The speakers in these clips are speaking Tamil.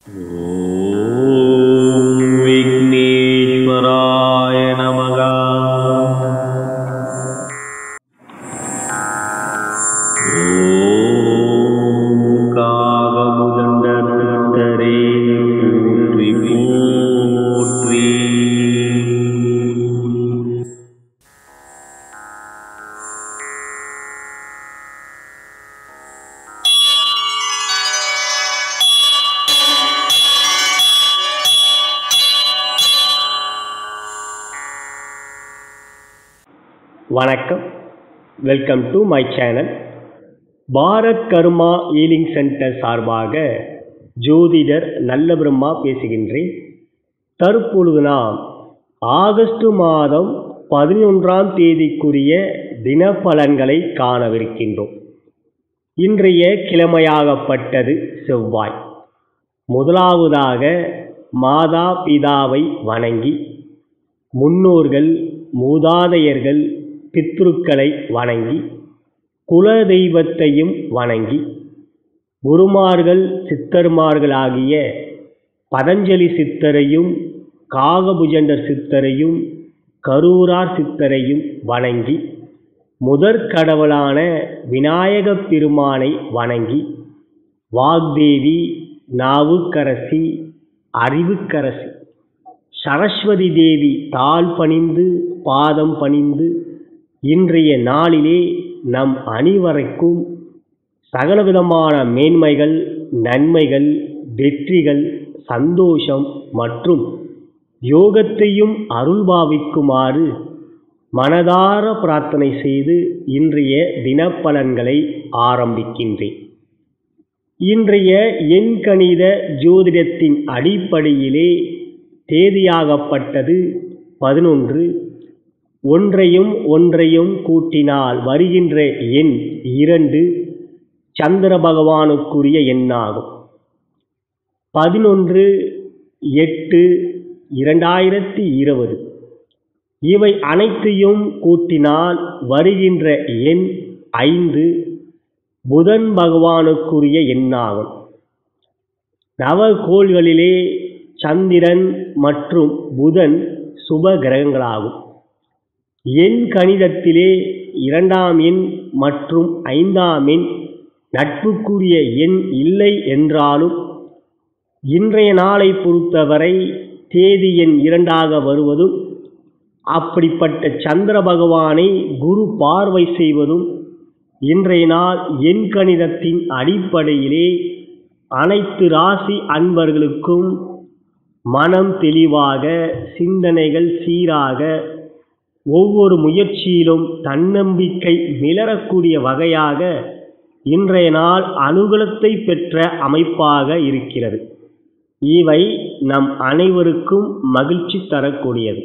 ॐ विघ्नेश्वराय नमः ॐ कावमुदण्डधरे पोट्रि पोट्रि வணக்கம் welcome to my channel Bharat Karma healing centre சார்பாக ஜோதிடர் நல்ல பிரம்மா பேசுகின்றேன் தற்பொழுது நாம் ஆகஸ்ட் மாதம் பதினொன்றாம் தேதிக்குரிய தினப்பலன்களை காணவிருக்கின்றோம் இன்றைய கிழமையாகப்பட்டது செவ்வாய் முதலாவதாக மாதா பிதாவை வணங்கி முன்னோர்கள் மூதாதையர்கள் பித்ருக்களை வணங்கி குல தெய்வத்தையும் வணங்கி குருமார்கள் சித்தர்மார்களாகிய பதஞ்சலி சித்தரையும் காகபுஜண்டர் சித்தரையும் கரூரார் சித்தரையும் வணங்கி முதற் கடவுளான விநாயகப் பெருமானை வணங்கி வாக்தேவி நாவுக்கரசி அறிவுக்கரசி சரஸ்வதி தேவி தாழ் பணிந்து பாதம் பணிந்து இன்றைய நாளிலே நம் அனைவருக்கும் சகலவிதமான மேன்மைகள் நன்மைகள் வெற்றிகள் சந்தோஷம் மற்றும் யோகத்தையும் அருள்பாவிக்குமாறு மனதார பிரார்த்தனை செய்து இன்றைய தினப்பலன்களை ஆரம்பிக்கின்றேன் இன்றைய எண்கணித ஜோதிடத்தின் அடிப்படையிலே தேதியாகப்பட்டது பதினொன்று ஒன்றையும் ஒன்றையும் கூட்டினால் வருகின்ற எண் இரண்டு சந்திர பகவானுக்குரிய எண்ணாகும் பதினொன்று எட்டு இரண்டாயிரத்தி இருபது இவை அனைத்தையும் கூட்டினால் வருகின்ற எண் ஐந்து புதன் பகவானுக்குரிய எண்ணாகும் நவகோள்களிலே சந்திரன் மற்றும் புதன் சுப கிரகங்களாகும் எண் கணிதத்திலே இரண்டாம் எண் மற்றும் ஐந்தாம் எண் நட்புக்குரிய எண் இல்லை என்றாலும் இன்றைய நாளை பொறுத்தவரை தேதி எண் இரண்டாக வருவதும் அப்படிப்பட்ட சந்திர பகவானை குரு பார்வை செய்வதும் இன்றைய நாள் எண் கணிதத்தின் அடிப்படையிலே அனைத்து ராசி அன்பர்களுக்கும் மனம் தெளிவாக சிந்தனைகள் சீராக ஒவ்வொரு முயற்சியிலும் தன்னம்பிக்கை மிளரக்கூடிய வகையாக இன்றைய நாள் அனுகூலத்தை பெற்ற அமைப்பாக இருக்கிறது இவை நம் அனைவருக்கும் மகிழ்ச்சி தரக்கூடியது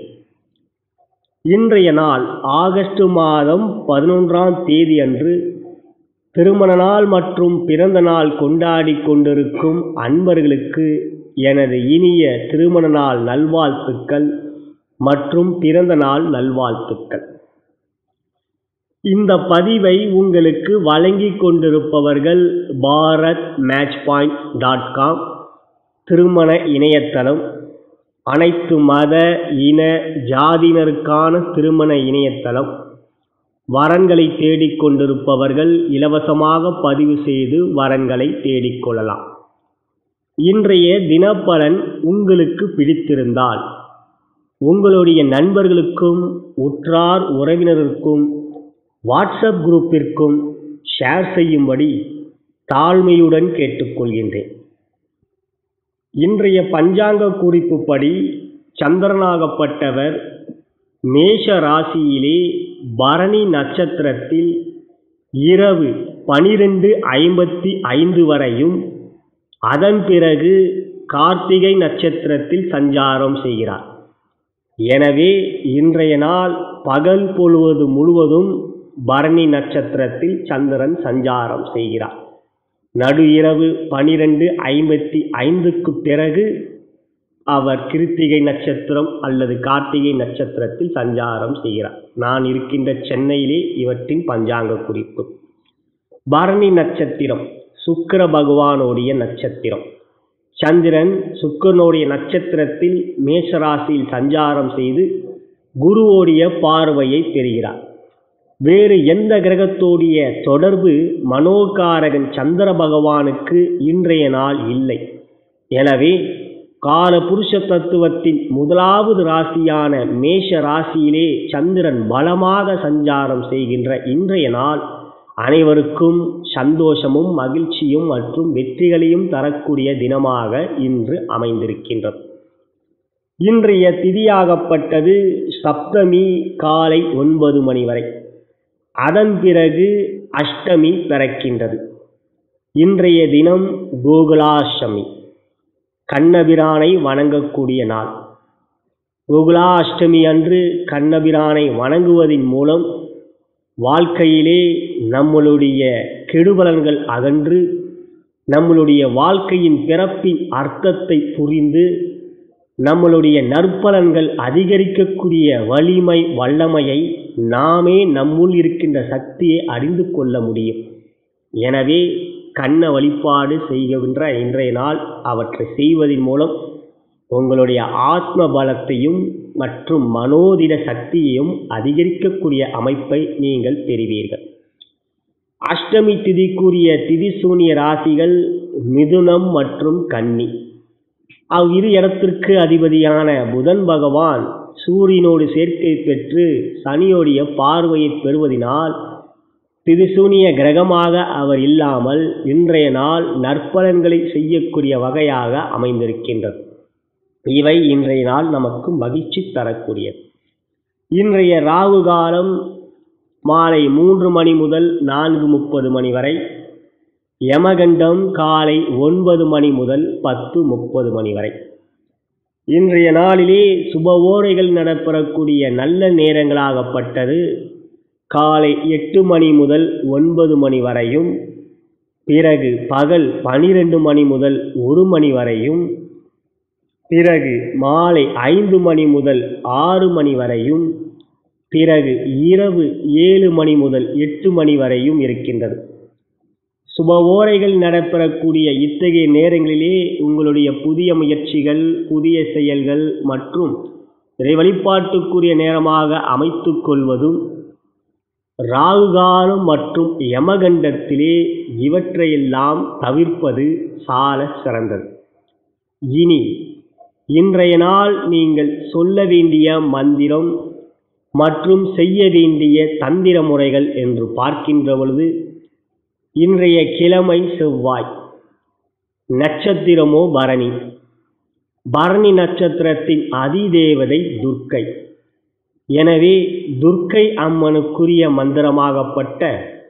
இன்றைய நாள் ஆகஸ்ட் மாதம் பதினொன்றாம் தேதி அன்று திருமண நாள் மற்றும் பிறந்த நாள் கொண்டாடி கொண்டிருக்கும் அன்பர்களுக்கு எனது இனிய திருமண நாள் நல்வாழ்த்துக்கள் மற்றும் பிறந்த நாள் நல்வாழ்த்துக்கள் இந்த பதிவை உங்களுக்கு வழங்கி கொண்டிருப்பவர்கள் Bharat match point dot com திருமண இணையதளம் அனைத்து மத இன ஜாதியினருக்கான திருமண இணையதளம் வரன்களை தேடிக்கொண்டிருப்பவர்கள் இலவசமாக பதிவு செய்து வரன்களை தேடிக்கொள்ளலாம் இன்றைய தினப்பலன் உங்களுக்கு பிடித்திருந்தால் உங்களுடைய நண்பர்களுக்கும் உற்றார் உறவினருக்கும் வாட்ஸ்அப் குரூப்பிற்கும் ஷேர் செய்யும்படி தாழ்மையுடன் கேட்டுக்கொள்கின்றேன் இன்றைய பஞ்சாங்க குறிப்புப்படி சந்திரனாகப்பட்டவர் மேஷ ராசியிலே பரணி நட்சத்திரத்தில் இரவு பனிரெண்டு ஐம்பத்தி ஐந்து வரையும் அதன் பிறகு கார்த்திகை நட்சத்திரத்தில் சஞ்சாரம் செய்கிறார் எனவே இன்றைய நாள் பகல் பொழுவது முழுவதும் பரணி நட்சத்திரத்தில் சந்திரன் சஞ்சாரம் செய்கிறார் நடு இரவு பனிரெண்டு ஐம்பத்தி ஐந்துக்கு பிறகு அவர் கிருத்திகை நட்சத்திரம் அல்லது கார்த்திகை நட்சத்திரத்தில் சஞ்சாரம் செய்கிறார் நான் இருக்கின்ற சென்னையிலே இவற்றின் பஞ்சாங்க குறிப்பு பரணி நட்சத்திரம் சுக்கிர பகவானுடைய நட்சத்திரம் சந்திரன் சுக்கரனுடைய நட்சத்திரத்தில் மேஷராசியில் சஞ்சாரம் செய்து குருவோடைய பார்வையை பெறுகிறார் வேறு எந்த கிரகத்தோடைய தொடர்பு மனோகாரகன் சந்திர பகவானுக்கு இன்றைய நாள் இல்லை எனவே கால புருஷ தத்துவத்தின் முதலாவது ராசியான மேஷ ராசியிலே சந்திரன் பலமாக சஞ்சாரம் செய்கின்ற இன்றைய நாள் அனைவருக்கும் சந்தோஷமும் மகிழ்ச்சியும் மற்றும் வெற்றிகளையும் தரக்கூடிய தினமாக இன்று அமைந்திருக்கின்றது இன்றைய திதியாகப்பட்டது சப்தமி காலை ஒன்பது மணி வரை அதன் பிறகு அஷ்டமி பிறக்கின்றது இன்றைய தினம் கோகுலாஷ்டமி கண்ணபிரானை வணங்கக்கூடிய நாள் கோகுலாஷ்டமி அன்று கண்ணபிரானை வணங்குவதன் மூலம் வாழ்க்கையிலே நம்மளுடைய கெடுபலன்கள் அகன்று நம்மளுடைய வாழ்க்கையின் பிறப்பின் அர்த்தத்தை புரிந்து நம்மளுடைய நற்பலன்கள் அதிகரிக்கக்கூடிய வலிமை வல்லமையை நாமே நம்முள் இருக்கின்ற சக்தியை அறிந்து கொள்ள முடியும் எனவே கண்ண வழிபாடு செய்கின்ற இன்றைய நாள் அவற்றை செய்வதன் மூலம் உங்களுடைய ஆத்ம பலத்தையும் மற்றும் மனோதிட சக்தியையும் அதிகரிக்கக்கூடிய அமைப்பை நீங்கள் பெறுவீர்கள் அஷ்டமி திதிக்குரிய திதிசூனிய ராசிகள் மிதுனம் மற்றும் கன்னி அவ்விரு இடத்திற்கு அதிபதியான புதன் பகவான் சூரியனோடு சேர்க்கை பெற்று சனியோடைய பார்வையை பெறுவதினால் திதிசூனிய கிரகமாக அவர் இல்லாமல் இன்றைய நாள் நற்பலன்களை செய்யக்கூடிய வகையாக அமைந்திருக்கின்றது இவை இன்றைய நாள் நமக்கு மகிழ்ச்சி தரக்கூடியது இன்றைய ராகு காலம் மாலை மூன்று மணி முதல் நான்கு முப்பது மணி வரை யமகண்டம் காலை ஒன்பது மணி முதல் பத்து முப்பது மணி வரை இன்றைய நாளிலே சுப ஓரைகள் நடைபெறக்கூடிய நல்ல நேரங்களாகப்பட்டது காலை எட்டு மணி முதல் ஒன்பது மணி வரையும் பிறகு பகல் பனிரெண்டு மணி முதல் ஒரு மணி வரையும் பிறகு மாலை ஐந்து மணி முதல் ஆறு மணி வரையும் பிறகு இரவு ஏழு மணி முதல் எட்டு மணி வரையும் இருக்கின்றது சுப ஓரைகள் நடைபெறக்கூடிய இத்தகைய நேரங்களிலே உங்களுடைய புதிய முயற்சிகள் புதிய செயல்கள் மற்றும் இறை வழிபாட்டுக்குரிய நேரமாக அமைத்துக் கொள்வதும் ராகுகாலம் மற்றும் யமகண்டத்திலே இவற்றையெல்லாம் தவிர்ப்பது சால சிறந்தது இனி இன்றைய நாள் நீங்கள் சொல்ல வேண்டிய மந்திரம் மற்றும் செய்ய வேண்டிய தந்திர முறைகள் என்று பார்க்கின்ற பொழுது இன்றைய கிழமை செவ்வாய் நட்சத்திரமோ பரணி பரணி நட்சத்திரத்தின் அதிதேவதை துர்க்கை எனவே துர்க்கை அம்மனுக்குரிய மந்திரமாகப்பட்ட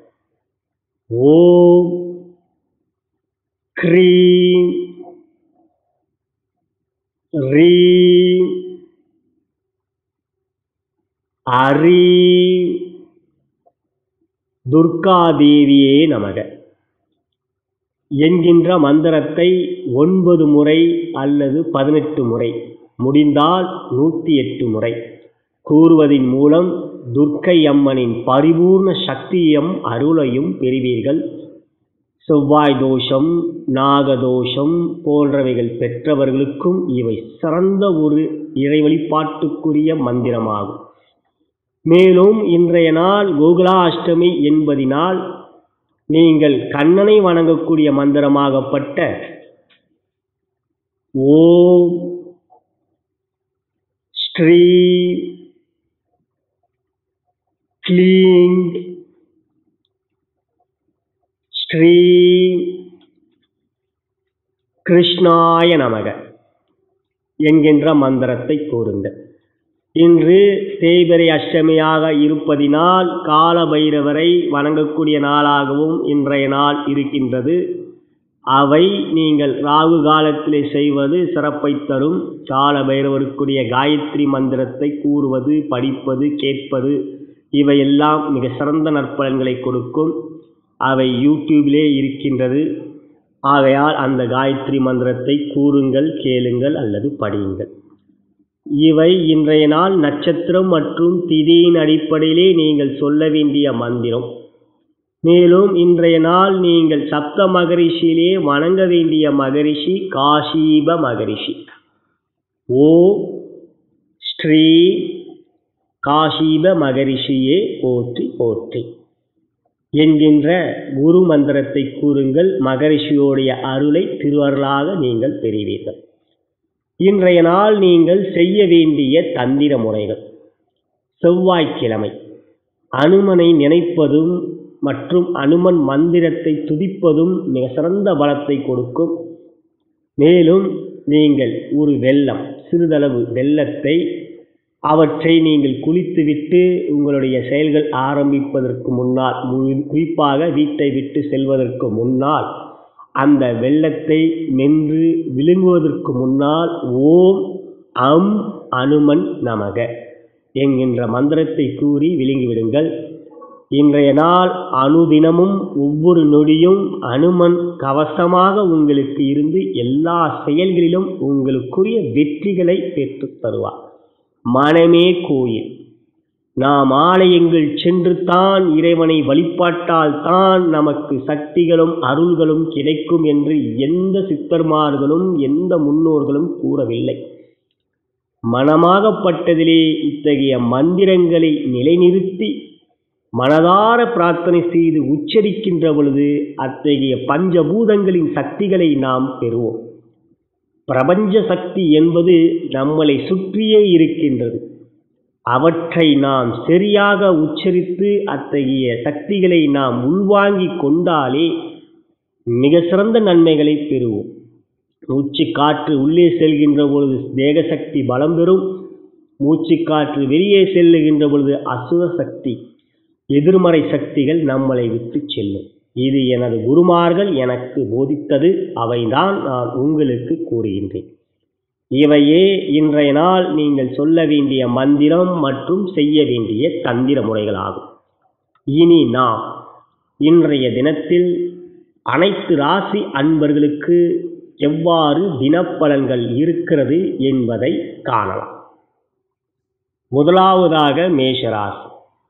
ஓம் க்ரீம் ரீம் அரீம் துர்காதேவியே நமக என்கின்ற மந்திரத்தை ஒன்பது முறை அல்லது பதினெட்டு முறை முடிந்தால் நூற்றி எட்டு முறை கூறுவதின் மூலம் துர்க்கை அம்மனின் பரிபூர்ண சக்தியும் அருளையும் பெறுவீர்கள் செவ்வாய் தோஷம் நாகதோஷம் போன்றவைகள் பெற்றவர்களுக்கும் இவை சிறந்த ஒரு இறை வழிபாட்டுக்குரிய மந்திரமாகும் மேலும் இன்றைய நாள் கோகுலாஷ்டமி என்பதினால் நீங்கள் கண்ணனை வணங்கக்கூடிய மந்திரமாகப்பட்ட ஓம் ஸ்ரீ க்ளீங் ஸ்ரீ கிருஷ்ணாய நமக என்கின்ற மந்திரத்தை கூறுங்கள் இன்று தேய்பிரை அஷ்டமியாக இருப்பதினால் கால பைரவரை வணங்கக்கூடிய நாளாகவும் இன்றைய நாள் இருக்கின்றது அவை நீங்கள் ராகு காலத்திலே செய்வது சிறப்பை தரும் கால பைரவருக்குரிய காயத்ரி மந்திரத்தை கூறுவது படிப்பது கேட்பது இவையெல்லாம் மிக சிறந்த நற்பலன்களை கொடுக்கும் அவை யூடியூபிலே இருக்கின்றது ஆகையால் அந்த காயத்ரி மந்திரத்தை கூறுங்கள் கேளுங்கள் அல்லது படியுங்கள் இவை இன்றைய நாள் நட்சத்திரம் மற்றும் திதியின் அடிப்படையிலே நீங்கள் சொல்ல வேண்டிய மந்திரம் மேலும் இன்றைய நாள் நீங்கள் சப்த மகரிஷியிலே வணங்க வேண்டிய மகரிஷி காஷீப மகரிஷி ஓ ஸ்ரீ காஷீப மகரிஷியே போற்றி போற்றி என்கின்ற குரு மந்திரத்தை கூறுங்கள் மகரிஷியோடைய அருளை திருவருளாக நீங்கள் பெறுவீர்கள் இன்றைய நாள் நீங்கள் செய்ய வேண்டிய தந்திர முறைகள் செவ்வாய்க்கிழமை அனுமனை நினைப்பதும் மற்றும் அனுமன் மந்திரத்தை துதிப்பதும் மிக சிறந்த பலத்தை கொடுக்கும் மேலும் நீங்கள் ஒரு வெள்ளம் சிறிதளவு வெள்ளத்தை அவற்றை நீங்கள் குளித்துவிட்டு உங்களுடைய செயல்கள் ஆரம்பிப்பதற்கு முன்னால் மு- குறிப்பாக வீட்டை விட்டு செல்வதற்கு முன்னால் அந்த வெள்ளத்தை மென்று விழுங்குவதற்கு முன்னால் ஓம் அம் அனுமன் நமக என்கின்ற மந்திரத்தை கூறி விழுங்கிவிடுங்கள் இன்றைய நாள் அனுதினமும் ஒவ்வொரு நொடியும் அனுமன் கவசமாக உங்களுக்கு இருந்து எல்லா செயல்களிலும் உங்களுக்குரிய வெற்றிகளை பெற்றுத் தருவார் மனமே கோயில் நாம் ஆலயங்கள் சென்று தான் இறைவனை வழிபாட்டால் தான் நமக்கு சக்திகளும் அருள்களும் கிடைக்கும் என்று எந்த சித்தர்மார்களும் எந்த முன்னோர்களும் கூறவில்லை மனமாகப்பட்டதிலே இத்தகைய மந்திரங்களை நிலைநிறுத்தி மனதார பிரார்த்தனை செய்து உச்சரிக்கின்ற பொழுது அத்தகைய பஞ்சபூதங்களின் சக்திகளை நாம் பெறுவோம் பிரபஞ்ச சக்தி என்பது நம்மளை சுற்றியே இருக்கின்றது அவற்றை நாம் சரியாக உச்சரித்து அத்தகைய சக்திகளை நாம் உள்வாங்கிக் கொண்டாலே மிக சிறந்த நன்மைகளை பெறுவோம் மூச்சு காற்று உள்ளே செல்கின்ற பொழுது தேகசக்தி பலம் பெறும் மூச்சு காற்று வெளியே செல்லுகின்ற பொழுது அசுர சக்தி எதிர்மறை சக்திகள் நம்மளை விட்டு செல்லும் இது எனது குருமார்கள் எனக்கு போதித்தது அவைதான் நான் உங்களுக்கு கூறுகின்றேன் இவையே இன்றைய நாள் நீங்கள் சொல்ல வேண்டிய மந்திரம் மற்றும் செய்ய வேண்டிய தந்திர முறைகளாகும் இனி நாம் இன்றைய தினத்தில் அனைத்து ராசி அன்பர்களுக்கு எவ்வாறு தினப்பலன்கள் இருக்கிறது என்பதை காணலாம் முதலாவதாக மேஷராசி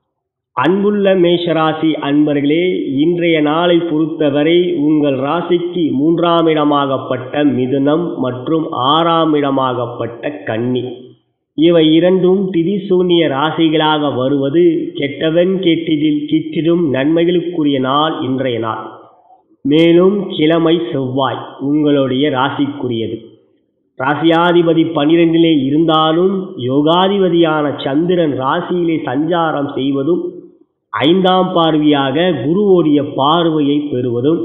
அன்புள்ள மேஷராசி அன்பர்களே இன்றைய நாளை பொறுத்தவரை உங்கள் ராசிக்கு மூன்றாம் இடமாகப்பட்ட மிதுனம் மற்றும் ஆறாம் இடமாகப்பட்ட கன்னி இவை இரண்டும் திதிசூன்ய ராசிகளாக வருவது கெட்டவன் கெட்டிடில் கிட்டிடும் நன்மைகளுக்குரிய நாள் இன்றைய நாள் மேலும் கிழமை செவ்வாய் உங்களுடைய ராசிக்குரியது ராசியாதிபதி பனிரெண்டிலே இருந்தாலும் யோகாதிபதியான சந்திரன் ராசியிலே சஞ்சாரம் செய்வதும் ஐந்தாம் பார்வையாக குருவோடைய பார்வையை பெறுவதும்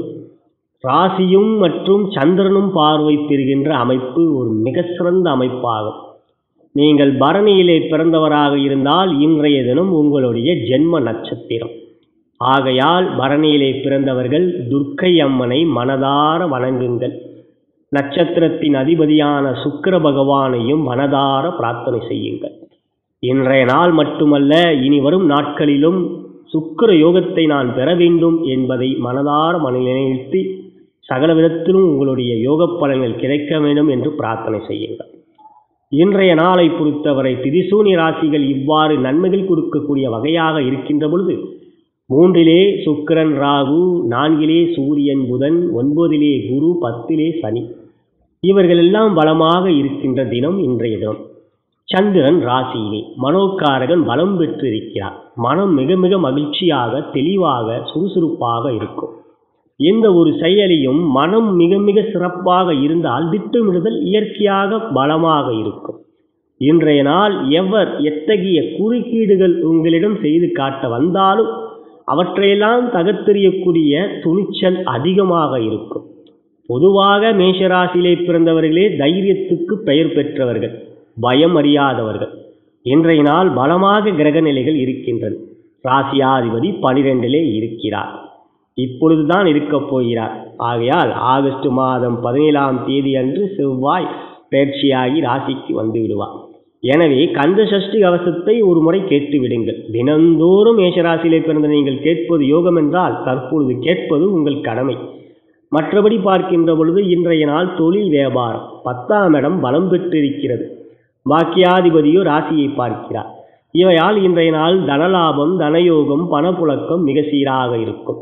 ராசியும் மற்றும் சந்திரனும் பார்வை பெறுகின்ற அமைப்பு ஒரு மிக சிறந்த அமைப்பாகும் நீங்கள் பரணியிலே பிறந்தவராக இருந்தால் இன்றைய தினம் உங்களுடைய ஜென்ம நட்சத்திரம் ஆகையால் பரணியிலே பிறந்தவர்கள் துர்க்கை அம்மனை மனதார வணங்குங்கள் நட்சத்திரத்தின் அதிபதியான சுக்கிர பகவானையும் மனதார பிரார்த்தனை செய்யுங்கள் இன்றைய நாள் மட்டுமல்ல இனி வரும் நாட்களிலும் சுக்கிர யோகத்தை நான் பெற வேண்டும் என்பதை மனதார மனநிலைநிறுத்தி சகல விதத்திலும் உங்களுடைய யோகப் பலன்கள் கிடைக்க வேண்டும் என்று பிரார்த்தனை செய்யுங்கள் இன்றைய நாளை பொறுத்தவரை திரிசூனி ராசிகள் இவ்வாறு நன்மைகள் கொடுக்கக்கூடிய வகையாக இருக்கின்ற பொழுது மூன்றிலே சுக்கிரன் ராகு நான்கிலே சூரியன் புதன் ஒன்பதிலே குரு பத்திலே சனி இவர்கள் எல்லாம் பலமாக இருக்கின்ற தினம் இன்றைய தினம் சந்திரன் ராசியிலே மனோக்காரகன் பலம் பெற்றிருக்கிறார் மனம் மிக மிக மகிழ்ச்சியாக தெளிவாக சுறுசுறுப்பாக இருக்கும் எந்த ஒரு செயலையும் மனம் மிக மிக சிறப்பாக இருந்தால் திட்டமிடுதல் இயற்கையாக பலமாக இருக்கும் இன்றைய நாள் எவர் எத்தகைய குறுக்கீடுகள் உங்களிடம் செய்து காட்ட வந்தாலும் அவற்றையெல்லாம் தகர்த்தெறியக்கூடிய துணிச்சல் அதிகமாக இருக்கும் பொதுவாக மேஷராசியிலே பிறந்தவர்களே தைரியத்துக்கு பெயர் பெற்றவர்கள் பயம் அறியாதவர்கள் இன்றைய நாள் பலமாக கிரக நிலைகள் இருக்கின்றது ராசியாதிபதி பனிரெண்டிலே இருக்கிறார் இப்பொழுதுதான் இருக்கப் போகிறார் ஆகையால் ஆகஸ்ட் மாதம் பதினேழாம் தேதி அன்று செவ்வாய் பயிற்சியாகி ராசிக்கு வந்து விடுவார் எனவே கந்த சஷ்டி கவசத்தை ஒரு முறை கேட்டு விடுங்கள் தினந்தோறும் மேஷராசியிலே பிறந்த நீங்கள் கேட்பது யோகம் என்றால் தற்பொழுது கேட்பது உங்கள் கடமை மற்றபடி பார்க்கின்ற பொழுது இன்றைய நாள் தொழில் வியாபாரம் பத்தாம் இடம் பலம் பெற்றிருக்கிறது பாக்கியாதிபதியோ ராசியை பார்க்கிறார் இவையால் இன்றைய நாள் தனலாபம் தனயோகம் பணப்புழக்கம் மிக சீராக இருக்கும்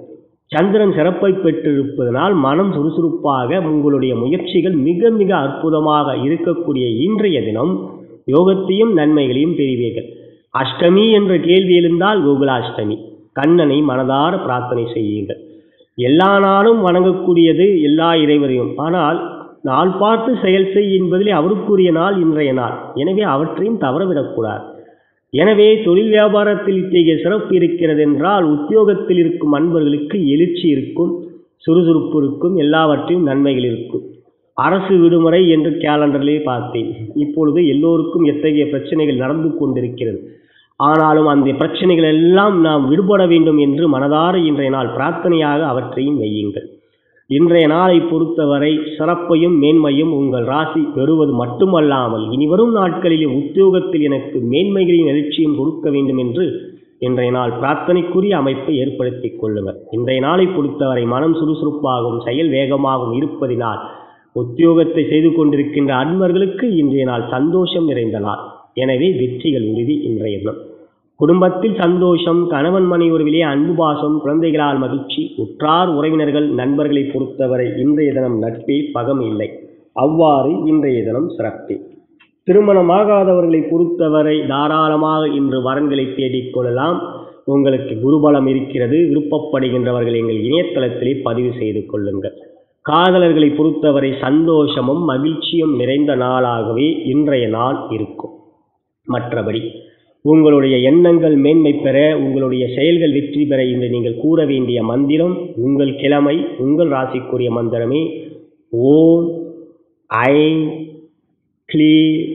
சந்திரன் சிறப்பை பெற்றிருப்பதனால் மனம் சுறுசுறுப்பாக உங்களுடைய முயற்சிகள் மிக மிக அற்புதமாக இருக்கக்கூடிய இன்றைய தினம் யோகத்தையும் நன்மைகளையும் பெறுவீர்கள் அஷ்டமி என்ற கேள்வி எழுந்தால் கோகுலாஷ்டமி கண்ணனை மனதார பிரார்த்தனை செய்யுங்கள் எல்லா நாளும் வணங்கக்கூடியது எல்லா இறைவரையும் ஆனால் நாள் பார்த்து செயல் செய் என்பதிலே அவருக்குரிய நாள் இன்றைய நாள் எனவே அவற்றையும் தவறவிடக்கூடாது எனவே தொழில் வியாபாரத்தில் இத்தகைய சிறப்பு இருக்கிறது என்றால் உத்தியோகத்தில் இருக்கும் அன்பர்களுக்கு எழுச்சி இருக்கும் சுறுசுறுப்பு இருக்கும் எல்லாவற்றையும் நன்மைகள் இருக்கும் அரசு விடுமுறை என்று கேலண்டரிலே பார்த்தேன் இப்பொழுது எல்லோருக்கும் எத்தகைய பிரச்சனைகள் நடந்து கொண்டிருக்கிறது ஆனாலும் அந்த பிரச்சனைகள் எல்லாம் நாம் விடுபட வேண்டும் என்று மனதார இன்றைய நாள் பிரார்த்தனையாக அவற்றையும் வையுங்கள் இன்றைய நாளை பொறுத்தவரை சிறப்பையும் மேன்மையும் உங்கள் ராசி பெறுவது மட்டுமல்லாமல் இனிவரும் நாட்களிலே உத்தியோகத்தில் எனக்கு மேன்மைகளின் எழுச்சியும் கொடுக்க வேண்டும் என்று இன்றைய நாள் பிரார்த்தனைக்குரிய அமைப்பை ஏற்படுத்திக் கொள்ளுங்கள் இன்றைய நாளை பொறுத்தவரை மனம் சுறுசுறுப்பாகவும் செயல் வேகமாகவும் இருப்பதினால் உத்தியோகத்தை செய்து கொண்டிருக்கின்ற அன்பர்களுக்கு இன்றைய நாள் சந்தோஷம் நிறைந்த நாள் எனவே வெற்றிகள் உறுதி இன்றைய தினம் குடும்பத்தில் சந்தோஷம் கணவன் மனை உறவிலே அன்பு பாசம் குழந்தைகளால் மகிழ்ச்சி உற்றார் உறவினர்கள் நண்பர்களை பொறுத்தவரை இன்றைய தினம் நட்பே பகம் இல்லை அவ்வாறு இன்றைய தினம் சிறப்பே திருமணமாகாதவர்களை பொறுத்தவரை தாராளமாக இன்று வரன்களை தேடிக்கொள்ளலாம் உங்களுக்கு குருபலம் இருக்கிறது விருப்பப்படுகின்றவர்கள் எங்கள் இணையதளத்திலே பதிவு செய்து கொள்ளுங்கள் காதலர்களை பொறுத்தவரை சந்தோஷமும் மகிழ்ச்சியும் நிறைந்த நாளாகவே இன்றைய நாள் இருக்கும் மற்றபடி உங்களுடைய எண்ணங்கள் மேன்மை பெற உங்களுடைய செயல்கள் வெற்றி பெற இன்று நீங்கள் கூற வேண்டிய மந்திரம் உங்கள் கிழமை உங்கள் ராசிக்குரிய மந்திரமே ஓம் ஐ க்ளீ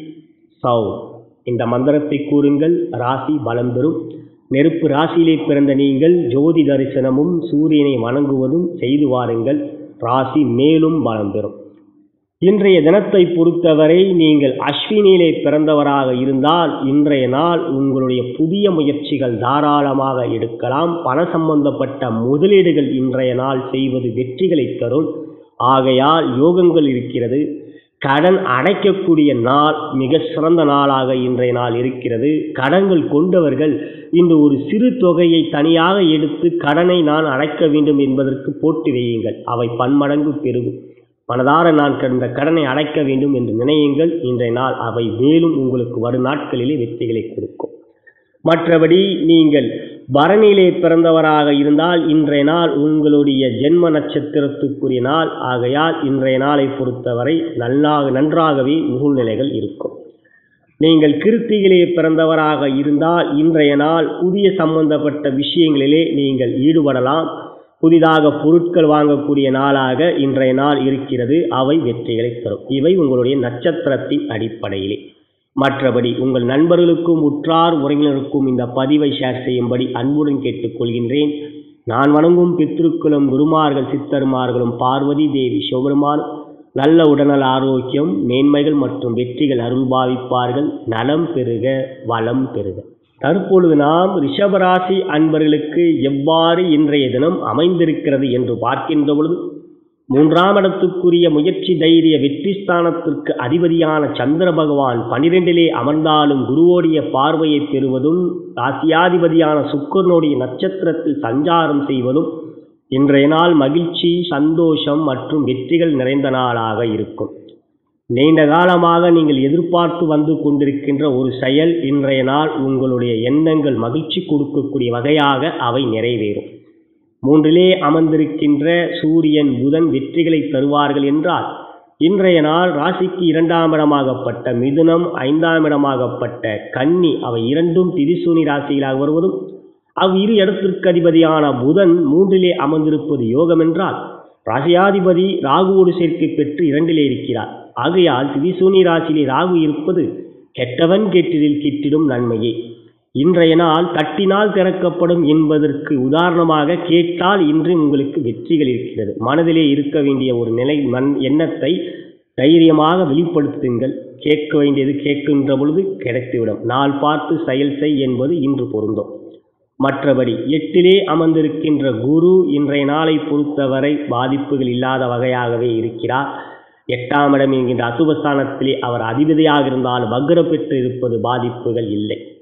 சௌ இந்த மந்திரத்தை கூறுங்கள் ராசி பலம் பெறும் நெருப்பு ராசியிலே பிறந்த நீங்கள் ஜோதி தரிசனமும் சூரியனை வணங்குவதும் செய்து வாருங்கள் ராசி மேலும் பலம் பெறும் இன்றைய தினத்தை பொறுத்தவரை நீங்கள் அஸ்வினியிலே பிறந்தவராக இருந்தால் இன்றைய நாள் உங்களுடைய புதிய முயற்சிகள் தாராளமாக எடுக்கலாம் பண சம்பந்தப்பட்ட முதலீடுகள் இன்றைய நாள் செய்வது வெற்றிகளை தரும் ஆகையால் யோகங்கள் இருக்கிறது கடன் அடைக்கக்கூடிய நாள் மிக சிறந்த நாளாக இன்றைய நாள் இருக்கிறது கடன்கள் கொண்டவர்கள் இந்த ஒரு சிறு தொகையை தனியாக எடுத்து கடனை நான் அடைக்க வேண்டும் என்பதற்கு போட்டு வையுங்கள் அவை பன்மடங்கு பெருகும் மனதார நான் இந்த கடனை அடைக்க வேண்டும் என்று நினையுங்கள் இன்றைய நாள் அவை மேலும் உங்களுக்கு வரும் நாட்களிலே வெற்றிகளை கொடுக்கும் மற்றபடி நீங்கள் பரணியிலே பிறந்தவராக இருந்தால் இன்றைய நாள் உங்களுடைய ஜென்ம நட்சத்திரத்துக்குரிய நாள் ஆகையால் இன்றைய நாளை பொறுத்தவரை நல்லாக நன்றாகவே நூல்நிலைகள் இருக்கும் நீங்கள் கிருத்திகளே பிறந்தவராக இருந்தால் இன்றைய நாள் புதிய சம்பந்தப்பட்ட விஷயங்களிலே நீங்கள் ஈடுபடலாம் புதிதாக பொருட்கள் வாங்கக்கூடிய நாளாக இன்றைய நாள் இருக்கிறது அவை வெற்றிகளை தரும் இவை உங்களுடைய நட்சத்திரத்தின் அடிப்படையிலே மற்றபடி உங்கள் நண்பர்களுக்கும் உற்றார் உறவினருக்கும் இந்த பதிவை ஷேர் செய்யும்படி அன்புடன் கேட்டுக்கொள்கின்றேன் நான் வணங்கும் பித்ருக்களும் குருமார்கள் சித்தருமார்களும் பார்வதி தேவி சிவபெருமான் நல்ல உடல்நல ஆரோக்கியம் மேன்மைகள் மற்றும் வெற்றிகள் அருள்பாவிப்பார்கள் நலம் பெறுக வளம் பெறுக தற்பொழுது நாம் ரிஷபராசி அன்பர்களுக்கு எவ்வாறு இன்றைய தினம் அமைந்திருக்கிறது என்று பார்க்கின்ற பொழுது மூன்றாம் இடத்துக்குரிய முயற்சி தைரிய வெற்றி ஸ்தானத்திற்கு அதிபதியான சந்திர பகவான் பனிரெண்டிலே அமர்ந்தாலும் குருவோடைய பார்வையை பெறுவதும் ராசியாதிபதியான சுக்கரனுடைய நட்சத்திரத்தில் சஞ்சாரம் செய்வதும் இன்றைய நாள் மகிழ்ச்சி சந்தோஷம் மற்றும் வெற்றிகள் நிறைந்த நாளாக இருக்கும் நீண்ட காலமாக நீங்கள் எதிர்பார்த்து வந்து கொண்டிருக்கின்ற ஒரு செயல் இன்றைய நாள் உங்களுடைய எண்ணங்கள் மகிழ்ச்சி கொடுக்கக்கூடிய வகையாக அவை நிறைவேறும் மூன்றிலே அமர்ந்திருக்கின்ற சூரியன் புதன் வெற்றிகளை தருவார்கள் என்றால் இன்றைய நாள் ராசிக்கு இரண்டாம் இடமாகப்பட்ட மிதுனம் ஐந்தாம் இடமாகப்பட்ட கன்னி அவை இரண்டும் திரிசூனி ராசிகளாக வருவதும் அவ் இரு இடத்திற்கு அதிபதியான புதன் மூன்றிலே அமர்ந்திருப்பது யோகம் என்றால் ராசியாதிபதி ராகுவோடு சேர்க்கை பெற்று இரண்டிலே இருக்கிறார் ஆகையால் திரிசூனி ராசியிலே ராகு இருப்பது கெட்டவன் கெட்டிடில் கிட்டிடும் நன்மையே இன்றைய நாள் தட்டினால் திறக்கப்படும் என்பதற்கு உதாரணமாக கேட்டால் இன்று உங்களுக்கு வெற்றிகள் இருக்கிறது மனதிலே இருக்க வேண்டிய ஒரு நிலை மண் எண்ணத்தை தைரியமாக வெளிப்படுத்துங்கள் கேட்க வேண்டியது கேட்கின்ற பொழுது கிடைத்துவிடும் நாள் பார்த்து செயல் செய் என்பது இன்று பொருந்தும் மற்றபடி எட்டிலே அமர்ந்திருக்கின்ற குரு இன்றைய நாளை பொறுத்தவரை பாதிப்புகள் இல்லாத வகையாகவே இருக்கிறார் எட்டாம் இடம் என்கின்ற அசுபஸ்தானத்திலே அவர் அதிபதியாக இருந்தால் வக்ர பெற்று இருப்பது பாதிப்புகள் இல்லை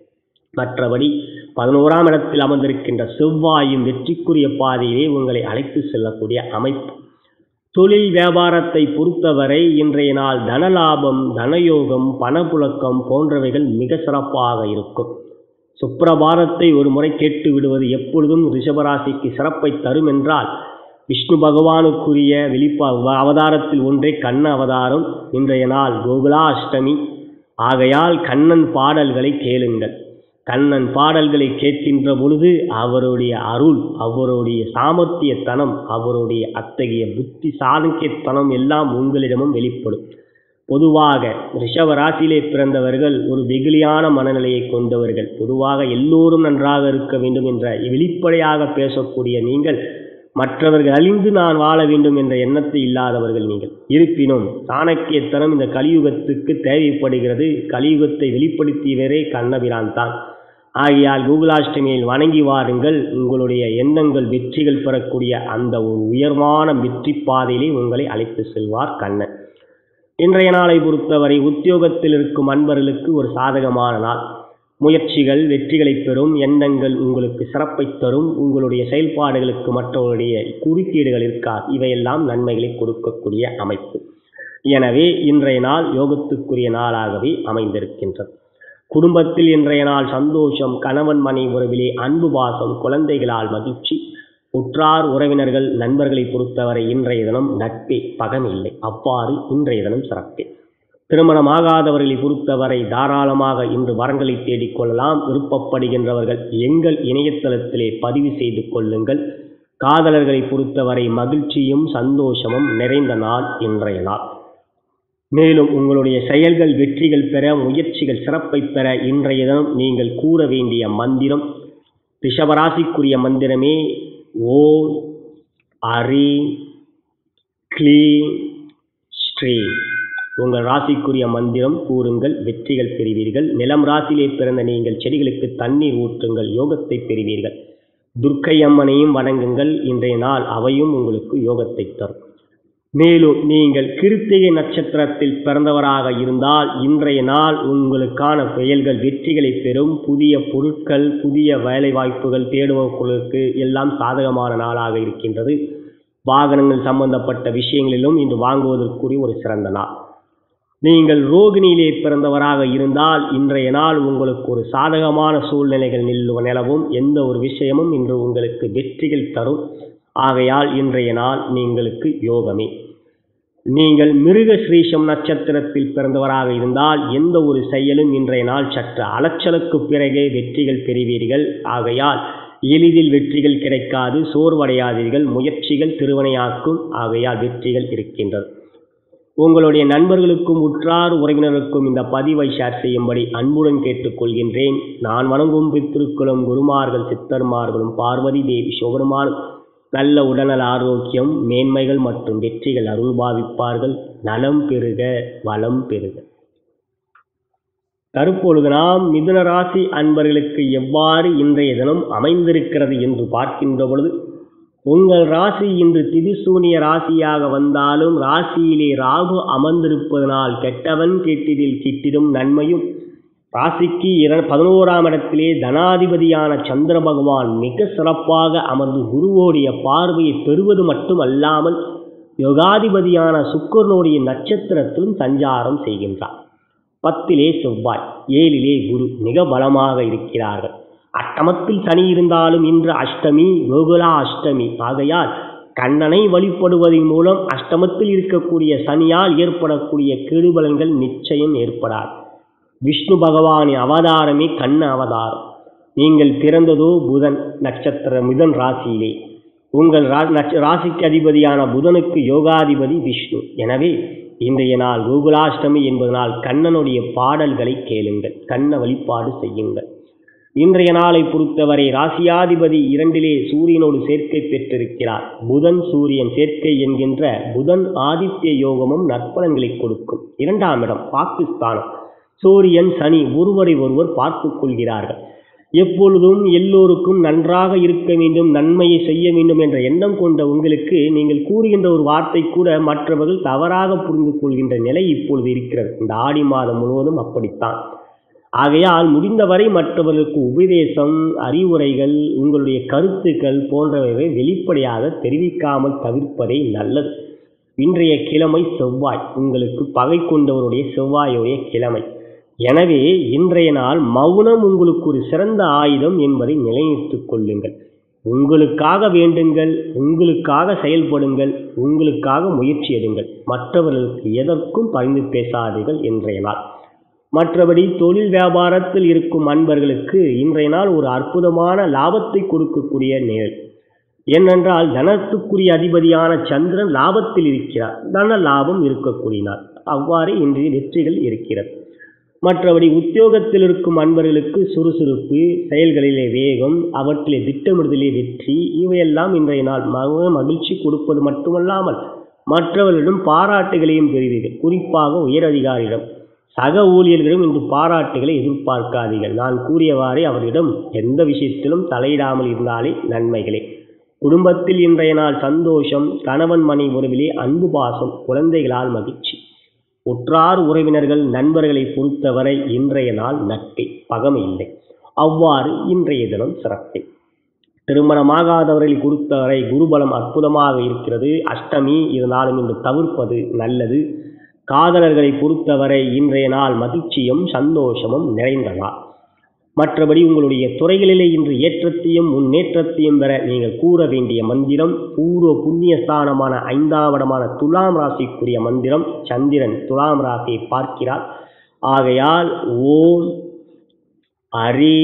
மற்றபடி பதினோராம் இடத்தில் அமர்ந்திருக்கின்ற செவ்வாயும் வெற்றிக்குரிய பாதையிலே உங்களை அழைத்து செல்லக்கூடிய அமைப்பு தொழில் வியாபாரத்தை பொறுத்தவரை இன்றைய நாள் தனலாபம் தனயோகம் பணப்புழக்கம் போன்றவைகள் மிக சிறப்பாக இருக்கும் சுப்பிரபாதத்தை ஒரு முறை கேட்டு விடுவது எப்பொழுதும் ரிஷபராசிக்கு சிறப்பை தரும் என்றால் விஷ்ணு பகவானுக்குரிய வெளிப்பா அவதாரத்தில் ஒன்றே கண்ண அவதாரம் இன்றைய நாள் கோகுலாஷ்டமி ஆகையால் கண்ணன் பாடல்களை கேளுங்கள் கண்ணன் பாடல்களை கேட்கின்ற பொழுது அவருடைய அருள் அவருடைய சாமர்த்தியத்தனம் அவருடைய அத்தகைய புத்தி சாணக்கியத்தனம் எல்லாம் உங்களிடமும் வெளிப்படும் பொதுவாக ரிஷப ராசியிலே பிறந்தவர்கள் ஒரு வெகுளியான மனநிலையை கொண்டவர்கள் பொதுவாக எல்லோரும் நன்றாக இருக்க வேண்டும் என்ற வெளிப்படையாக பேசக்கூடிய நீங்கள் மற்றவர்கள் அழிந்து நான் வாழ வேண்டும் என்ற எண்ணத்தை இல்லாதவர்கள் நீங்கள் இருப்பினும் சாணக்கியத்தனம் இந்த கலியுகத்துக்கு தேவைப்படுகிறது கலியுகத்தை வெளிப்படுத்தியவரே கண்ணபிரான் தான் ஆகையால் கூகுளாஷ்டமியில் வணங்கி வாருங்கள் உங்களுடைய எண்ணங்கள் வெற்றிகள் பெறக்கூடிய அந்த ஒரு உயர்வான வெற்றி பாதையிலே உங்களை அழைத்து செல்வார் கண்ணன் இன்றைய நாளை பொறுத்தவரை உத்தியோகத்தில் இருக்கும் அன்பர்களுக்கு ஒரு சாதகமான நாள் முயற்சிகள் வெற்றிகளை பெறும் எண்ணங்கள் உங்களுக்கு சிறப்பை தரும் உங்களுடைய செயல்பாடுகளுக்கு மற்றவருடைய குறுக்கீடுகள் இருக்காது இவையெல்லாம் நன்மைகளை கொடுக்கக்கூடிய அமைப்பு எனவே இன்றைய நாள் யோகத்துக்குரிய நாளாகவே அமைந்திருக்கின்றது குடும்பத்தில் இன்றைய நாள் சந்தோஷம் கணவன் மனை உறவிலே அன்பு பாசம் குழந்தைகளால் மகிழ்ச்சி உற்றார் உறவினர்கள் நண்பர்களை பொறுத்தவரை இன்றைய தினம் நட்பே பகமில்லை அவ்வாறு இன்றைய தினம் சிறப்பே திருமணமாகாதவர்களை பொறுத்தவரை தாராளமாக இன்று வரங்களை தேடிக்கொள்ளலாம் விருப்பப்படுகின்றவர்கள் எங்கள் இணையதளத்திலே பதிவு செய்து கொள்ளுங்கள் காதலர்களை பொறுத்தவரை மகிழ்ச்சியும் சந்தோஷமும் நிறைந்த நாள் இன்றைய நாள் மேலும் உங்களுடைய செயல்கள் வெற்றிகள் பெற முயற்சிகள் சிறப்பை பெற இன்றைய தினம் நீங்கள் கூற வேண்டிய மந்திரம் ரிஷபராசிக்குரிய மந்திரமே ஓம் அரி க்ளீ ஸ்ரீ உங்கள் ராசிக்குரிய மந்திரம் கூறுங்கள் வெற்றிகள் பெறுவீர்கள் நிலம் ராசியிலே பிறந்த நீங்கள் செடிகளுக்கு தண்ணீர் ஊற்றுங்கள் யோகத்தை பெறுவீர்கள் துர்க்கை அம்மனையும் வணங்குங்கள் இன்றைய நாள் அவையும் உங்களுக்கு யோகத்தை தரும் மேலும் நீங்கள் கிருத்திகை நட்சத்திரத்தில் பிறந்தவராக இருந்தால் இன்றைய நாள் உங்களுக்கான செயல்கள் வெற்றிகளை பெறும் புதிய பொருட்கள் புதிய வேலை வாய்ப்புகள் தேடுவர்களுக்கு எல்லாம் சாதகமான நாளாக இருக்கின்றது வாகனங்கள் சம்பந்தப்பட்ட விஷயங்களிலும் இன்று வாங்குவதற்குரிய ஒரு சிறந்த நாள் நீங்கள் ரோகிணியிலே பிறந்தவராக இருந்தால் இன்றைய நாள் உங்களுக்கு ஒரு சாதகமான சூழ்நிலைகள் நில் நிலவும் எந்த ஒரு விஷயமும் இன்று உங்களுக்கு வெற்றிகள் தரும் ஆகையால் இன்றைய நாள் நீங்களுக்கு யோகமே நீங்கள் மிருக ஸ்ரீஷம் நட்சத்திரத்தில் பிறந்தவராக இருந்தால் எந்த ஒரு செயலும் இன்றைய நாள் சற்று அலைச்சலுக்கு பிறகே வெற்றிகள் பெறுவீர்கள் ஆகையால் எளிதில் வெற்றிகள் கிடைக்காது சோர்வடையாதீர்கள் முயற்சிகள் திருவனையாக்கும் ஆகையால் வெற்றிகள் இருக்கின்றது உங்களுடைய நண்பர்களுக்கும் உற்றார் உறவினருக்கும் இந்த பதிவை ஷேர் செய்யும்படி அன்புடன் கேட்டுக்கொள்கின்றேன் நான் வணங்கும் பித்திருக்குளம் குருமார்கள் சித்தர்மார்களும் பார்வதி தேவி சிவபெருமானும் நல்ல உடல்நல ஆரோக்கியம் மேன்மைகள் மற்றும் வெற்றிகள் அருள் பாவிப்பார்கள் நலம் பெறுக வளம் பெறுக தற்பொழுது நாம் மிதுன ராசி அன்பர்களுக்கு எவ்வாறு இன்றைய தினம் அமைந்திருக்கிறது என்று பார்க்கின்ற பொழுது உங்கள் ராசி இன்று திதிசூனிய ராசியாக வந்தாலும் ராசியிலே ராகு அமர்ந்திருப்பதனால் கெட்டவன் கெட்டிடில் கிட்டிடும் நன்மையும் ராசிக்கு இர பதினோராம் இடத்திலே தனாதிபதியான சந்திர பகவான் மிக சிறப்பாக அமர்ந்து குருவோடைய பார்வையை பெறுவது மட்டுமல்லாமல் யோகாதிபதியான சுக்கரனுடைய நட்சத்திரத்திலும் சஞ்சாரம் செய்கின்றார் பத்திலே செவ்வாய் ஏழிலே குரு மிக பலமாக இருக்கிறார்கள் அஷ்டமத்தில் சனி இருந்தாலும் இன்று அஷ்டமி கோகுலா அஷ்டமி ஆகையால் கண்ணனை வழிபடுவதன் மூலம் அஷ்டமத்தில் இருக்கக்கூடிய சனியால் ஏற்படக்கூடிய கெடுபலன்கள் நிச்சயம் ஏற்படாது விஷ்ணு பகவானின் அவதாரமே கண்ண அவதாரம் நீங்கள் பிறந்ததோ புதன் நட்சத்திர மிதன் ராசியிலே உங்கள் ரா நட்ச ராசிக்கு அதிபதியான புதனுக்கு யோகாதிபதி விஷ்ணு எனவே இன்றைய நாள் கோகுலாஷ்டமி என்பதனால் கண்ணனுடைய பாடல்களை கேளுங்கள் கண்ண வழிபாடு செய்யுங்கள் இன்றைய நாளை பொறுத்தவரை ராசியாதிபதி இரண்டிலே சூரியனோடு சேர்க்கை பெற்றிருக்கிறார் புதன் சூரியன் சேர்க்கை என்கின்ற புதன் ஆதித்ய யோகமும் நற்பலன்களை கொடுக்கும் இரண்டாம் இடம் பாகிஸ்தானம் சூரியன் சனி ஒருவரை ஒருவர் பார்த்து கொள்கிறார்கள் எப்பொழுதும் எல்லோருக்கும் நன்றாக இருக்க வேண்டும் நன்மையை செய்ய வேண்டும் என்ற எண்ணம் கொண்ட உங்களுக்கு நீங்கள் கூறுகின்ற ஒரு வார்த்தை கூட மற்றவர்கள் தவறாக புரிந்து கொள்கின்ற நிலை இப்பொழுது இருக்கிறது இந்த ஆடி மாதம் முழுவதும் அப்படித்தான் ஆகையால் முடிந்தவரை மற்றவர்களுக்கு உபதேசம் அறிவுரைகள் உங்களுடைய கருத்துக்கள் போன்றவை வெளிப்படையாக தெரிவிக்காமல் தவிர்ப்பதே நல்லது இன்றைய கிழமை செவ்வாய் உங்களுக்கு பகை கொண்டவருடைய செவ்வாயுடைய கிழமை எனவே இன்றைய நாள் மௌனம் உங்களுக்கு ஒரு சிறந்த ஆயுதம் என்பதை நிலைநிறுத்திக் கொள்ளுங்கள் உங்களுக்காக வேண்டுங்கள் உங்களுக்காக செயல்படுங்கள் உங்களுக்காக முயற்சி எடுங்கள் மற்றவர்களுக்கு எதற்கும் பரிந்து பேசாதீர்கள் இன்றைய நாள் மற்றபடி தொழில் வியாபாரத்தில் இருக்கும் அன்பர்களுக்கு இன்றைய நாள் ஒரு அற்புதமான லாபத்தை கொடுக்கக்கூடிய நேரம் ஏனென்றால் தனத்துக்குரிய அதிபதியான சந்திரன் லாபத்தில் இருக்கிறார் தன லாபம் இருக்கக்கூடிய நாள் அவ்வாறு இன்றைய வெற்றிகள் இருக்கிறது மற்றபடி உத்தியோகத்தில் இருக்கும் அன்பர்களுக்கு சுறுசுறுப்பு செயல்களிலே வேகம் அவற்றிலே திட்டமிடுதலே வெற்றி இவையெல்லாம் இன்றைய நாள் மக மகிழ்ச்சி கொடுப்பது மட்டுமல்லாமல் மற்றவர்களிடம் பாராட்டுகளையும் பெறுவீர்கள் குறிப்பாக உயரதிகாரியிடம் சக ஊழியர்களிடம் இன்று பாராட்டுகளை எதிர்பார்க்காதீர்கள் நான் கூறியவாறே அவரிடம் எந்த விஷயத்திலும் தலையிடாமல் இருந்தாலே நன்மைகளே குடும்பத்தில் இன்றைய நாள் சந்தோஷம் கணவன் மனை உறவிலே அன்பு பாசம் குழந்தைகளால் மகிழ்ச்சி உற்றார் உறவினர்கள் நண்பர்களை பொறுத்தவரை இன்றைய நாள் நட்பே பகமை இல்லை அவ்வாறு இன்றைய தினம் சிறப்பே திருமணமாகாதவர்களை பொறுத்தவரை குருபலம் அற்புதமாக இருக்கிறது அஷ்டமி இருந்தாலும் இன்று தவிர்ப்பது நல்லது காதலர்களை பொறுத்தவரை இன்றைய நாள் மகிழ்ச்சியும் சந்தோஷமும் நிறைந்த நாள் மற்றபடி உங்களுடைய துறைகளிலே இன்று ஏற்றத்தையும் முன்னேற்றத்தையும் பெற நீங்கள் கூற வேண்டிய மந்திரம் பூர்வ புண்ணிய ஸ்தானமான ஐந்தாவடமான துலாம் ராசிக்குரிய மந்திரம் சந்திரன் துலாம் ராசியை பார்க்கிறார் ஆகையால் ஓம் ஹரி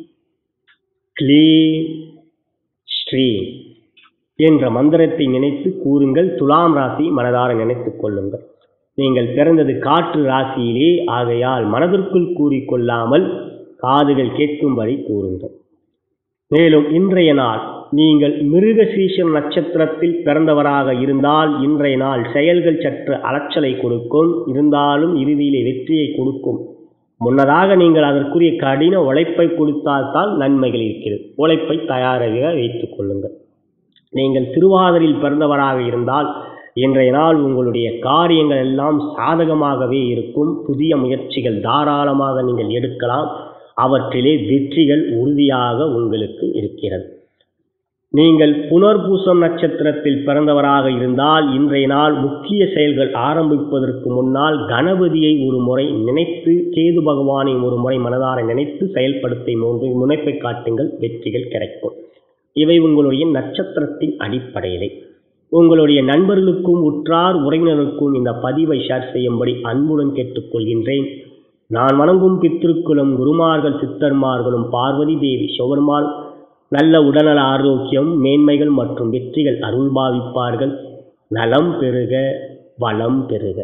க்ளீம் ஸ்ரீ என்ற மந்திரத்தை நினைத்து கூறுங்கள் துலாம் ராசி மனதார நினைத்துக் கொள்ளுங்கள் நீங்கள் பிறந்தது காற்று ராசியிலே ஆகையால் மனதிற்குள் கூறிக்கொள்ளாமல் காதுகள் கேட்கும்படி கூறுங்கள் மேலும் இன்றைய நாள் நீங்கள் மிருகசீஷம் நட்சத்திரத்தில் பிறந்தவராக இருந்தால் இன்றைய நாள் செயல்கள் சற்று அலைச்சலை கொடுக்கும் இருந்தாலும் இறுதியிலே வெற்றியை கொடுக்கும் முன்னதாக நீங்கள் அதற்குரிய கடின உழைப்பை கொடுத்தால்தான் நன்மைகள் இருக்கிறது உழைப்பை தயாராக வைத்துக் கொள்ளுங்கள் நீங்கள் திருவாதிரில் பிறந்தவராக இருந்தால் இன்றைய நாள் உங்களுடைய காரியங்கள் எல்லாம் சாதகமாகவே இருக்கும் புதிய முயற்சிகள் தாராளமாக நீங்கள் எடுக்கலாம் அவற்றிலே வெற்றிகள் உறுதியாக உங்களுக்கு இருக்கிறது நீங்கள் புனர்பூசம் நட்சத்திரத்தில் பிறந்தவராக இருந்தால் இன்றைய நாள் முக்கிய செயல்கள் ஆரம்பிப்பதற்கு முன்னால் கணபதியை ஒரு முறை நினைத்து கேது பகவானை ஒரு முறை மனதார நினைத்து செயல்படுத்தி மூன்று முனைப்பை காட்டுங்கள் வெற்றிகள் கிடைக்கும் இவை உங்களுடைய நட்சத்திரத்தின் அடிப்படையிலே உங்களுடைய நண்பர்களுக்கும் உற்றார் உறவினருக்கும் இந்த பதிவை ஷேர் செய்யும்படி அன்புடன் கேட்டுக்கொள்கின்றேன் நான் வணங்கும் பித்திருக்குளும் குருமார்கள் சித்தர்மார்களும் பார்வதி தேவி சிவபெருமாள் நல்ல உடல்நல ஆரோக்கியம் மேன்மைகள் மற்றும் வெற்றிகள் அருள்பாவிப்பார்கள் நலம் பெறுக வளம் பெறுக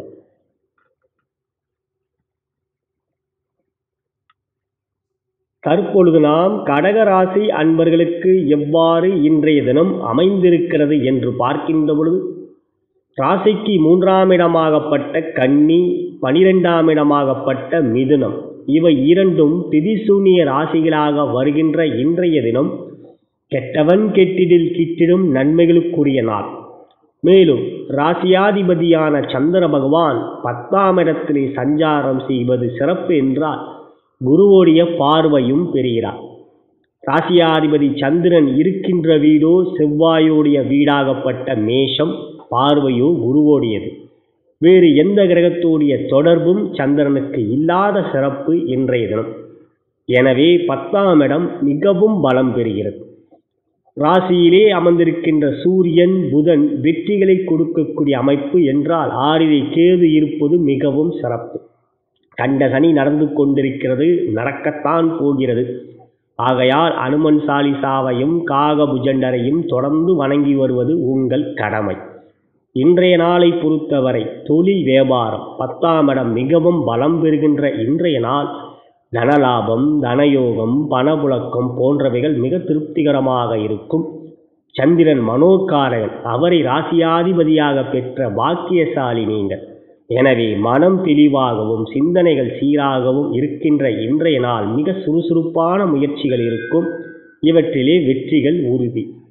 தற்பொழுது நாம் கடகராசி அன்பர்களுக்கு எவ்வாறு இன்றைய தினம் அமைந்திருக்கிறது என்று பார்க்கின்ற பொழுது ராசிக்கு மூன்றாம் இடமாகப்பட்ட கன்னி பனிரெண்டாம் இடமாகப்பட்ட மிதுனம் இவை இரண்டும் திதிசூனிய ராசிகளாக வருகின்ற இன்றைய தினம் கெட்டவன் கெட்டிடில் கிட்டிடும் நன்மைகளுக்குரிய நாள் மேலும் ராசியாதிபதியான சந்திர பகவான் பத்தாம் இடத்திலே சஞ்சாரம் செய்வது சிறப்பு என்றால் குருவோடைய பார்வையும் பெறுகிறார் ராசியாதிபதி சந்திரன் இருக்கின்ற வீடோ செவ்வாயோடைய வீடாகப்பட்ட மேஷம் பார்வையோ குருவோடையது வேறு எந்த கிரகத்தோடைய தொடர்பும் சந்திரனுக்கு இல்லாத சிறப்பு இன்றைய தினம் எனவே பத்தாம் இடம் மிகவும் பலம் பெறுகிறது ராசியிலே அமர்ந்திருக்கின்ற சூரியன் புதன் வெற்றிகளை கொடுக்கக்கூடிய அமைப்பு என்றால் ஆறிலே கேது இருப்பது மிகவும் சிறப்பு கண்ட சனி நடந்து கொண்டிருக்கிறது நடக்கத்தான் போகிறது ஆகையால் அனுமன் சாலிசாவையும் காகபுஜண்டரையும் தொடர்ந்து வணங்கி வருவது உங்கள் கடமை இன்றைய நாளை பொறுத்தவரை தொழில் வியாபாரம் பத்தாம் இடம் மிகவும் பலம் பெறுகின்ற இன்றைய நாள் தனலாபம் தனயோகம் பணப்புழக்கம் போன்றவைகள் மிக திருப்திகரமாக இருக்கும் சந்திரன் மனோகாரகன் அவரை ராசியாதிபதியாக பெற்ற பாக்கியசாலி நீங்கள் எனவே மனம் தெளிவாகவும் சிந்தனைகள் சீராகவும் இருக்கின்ற இன்றைய நாள் மிக சுறுசுறுப்பான முயற்சிகள் இருக்கும் இவற்றிலே வெற்றிகள் உறுதி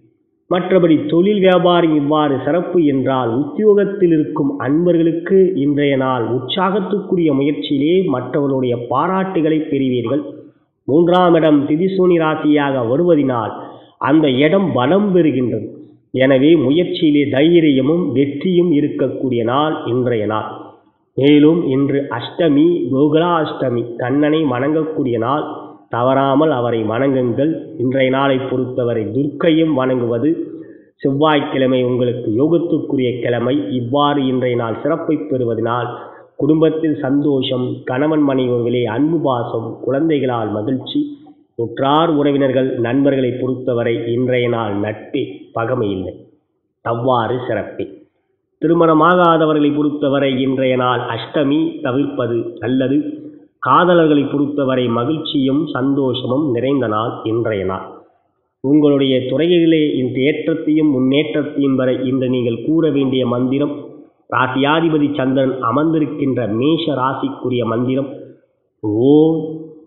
மற்றபடி தொழில் வியாபாரம் இவ்வாறு சிறப்பு என்றால் உத்தியோகத்தில் இருக்கும் அன்பர்களுக்கு இன்றைய நாள் உற்சாகத்துக்குரிய முயற்சியிலே மற்றவர்களுடைய பாராட்டுகளை பெறுவீர்கள் மூன்றாம் இடம் திதிசூனி ராசியாக வருவதினால் அந்த இடம் பலம் பெறுகின்றது எனவே முயற்சியிலே தைரியமும் வெற்றியும் இருக்கக்கூடிய நாள் இன்றைய நாள் மேலும் இன்று அஷ்டமி கோகுலாஷ்டமி கண்ணனை வணங்கக்கூடிய நாள் தவறாமல் அவரை வணங்குங்கள் இன்றைய நாளை பொறுத்தவரை துர்க்கையும் வணங்குவது செவ்வாய்க்கிழமை உங்களுக்கு யோகத்துக்குரிய கிழமை இவ்வாறு இன்றைய நாள் சிறப்பை பெறுவதனால் குடும்பத்தில் சந்தோஷம் கணவன் மனைவிகளே அன்பு பாசம் குழந்தைகளால் மகிழ்ச்சி உற்றார் உறவினர்கள் நண்பர்களை பொறுத்தவரை இன்றைய நாள் நட்பே பகமை இல்லை அவ்வாறு சிறப்பே திருமணமாகாதவர்களை பொறுத்தவரை இன்றைய நாள் அஷ்டமி தவிர்ப்பது அல்லது காதலர்களை பொறுத்தவரை மகிழ்ச்சியும் சந்தோஷமும் நிறைந்த நாள் இன்றைய நாள் உங்களுடைய துறைகளிலே இந்த ஏற்றத்தையும் முன்னேற்றத்தையும் வரை இன்று நீங்கள் கூற வேண்டிய மந்திரம் ராசியாதிபதி சந்திரன் அமர்ந்திருக்கின்ற மேஷ ராசிக்குரிய மந்திரம் ஓம்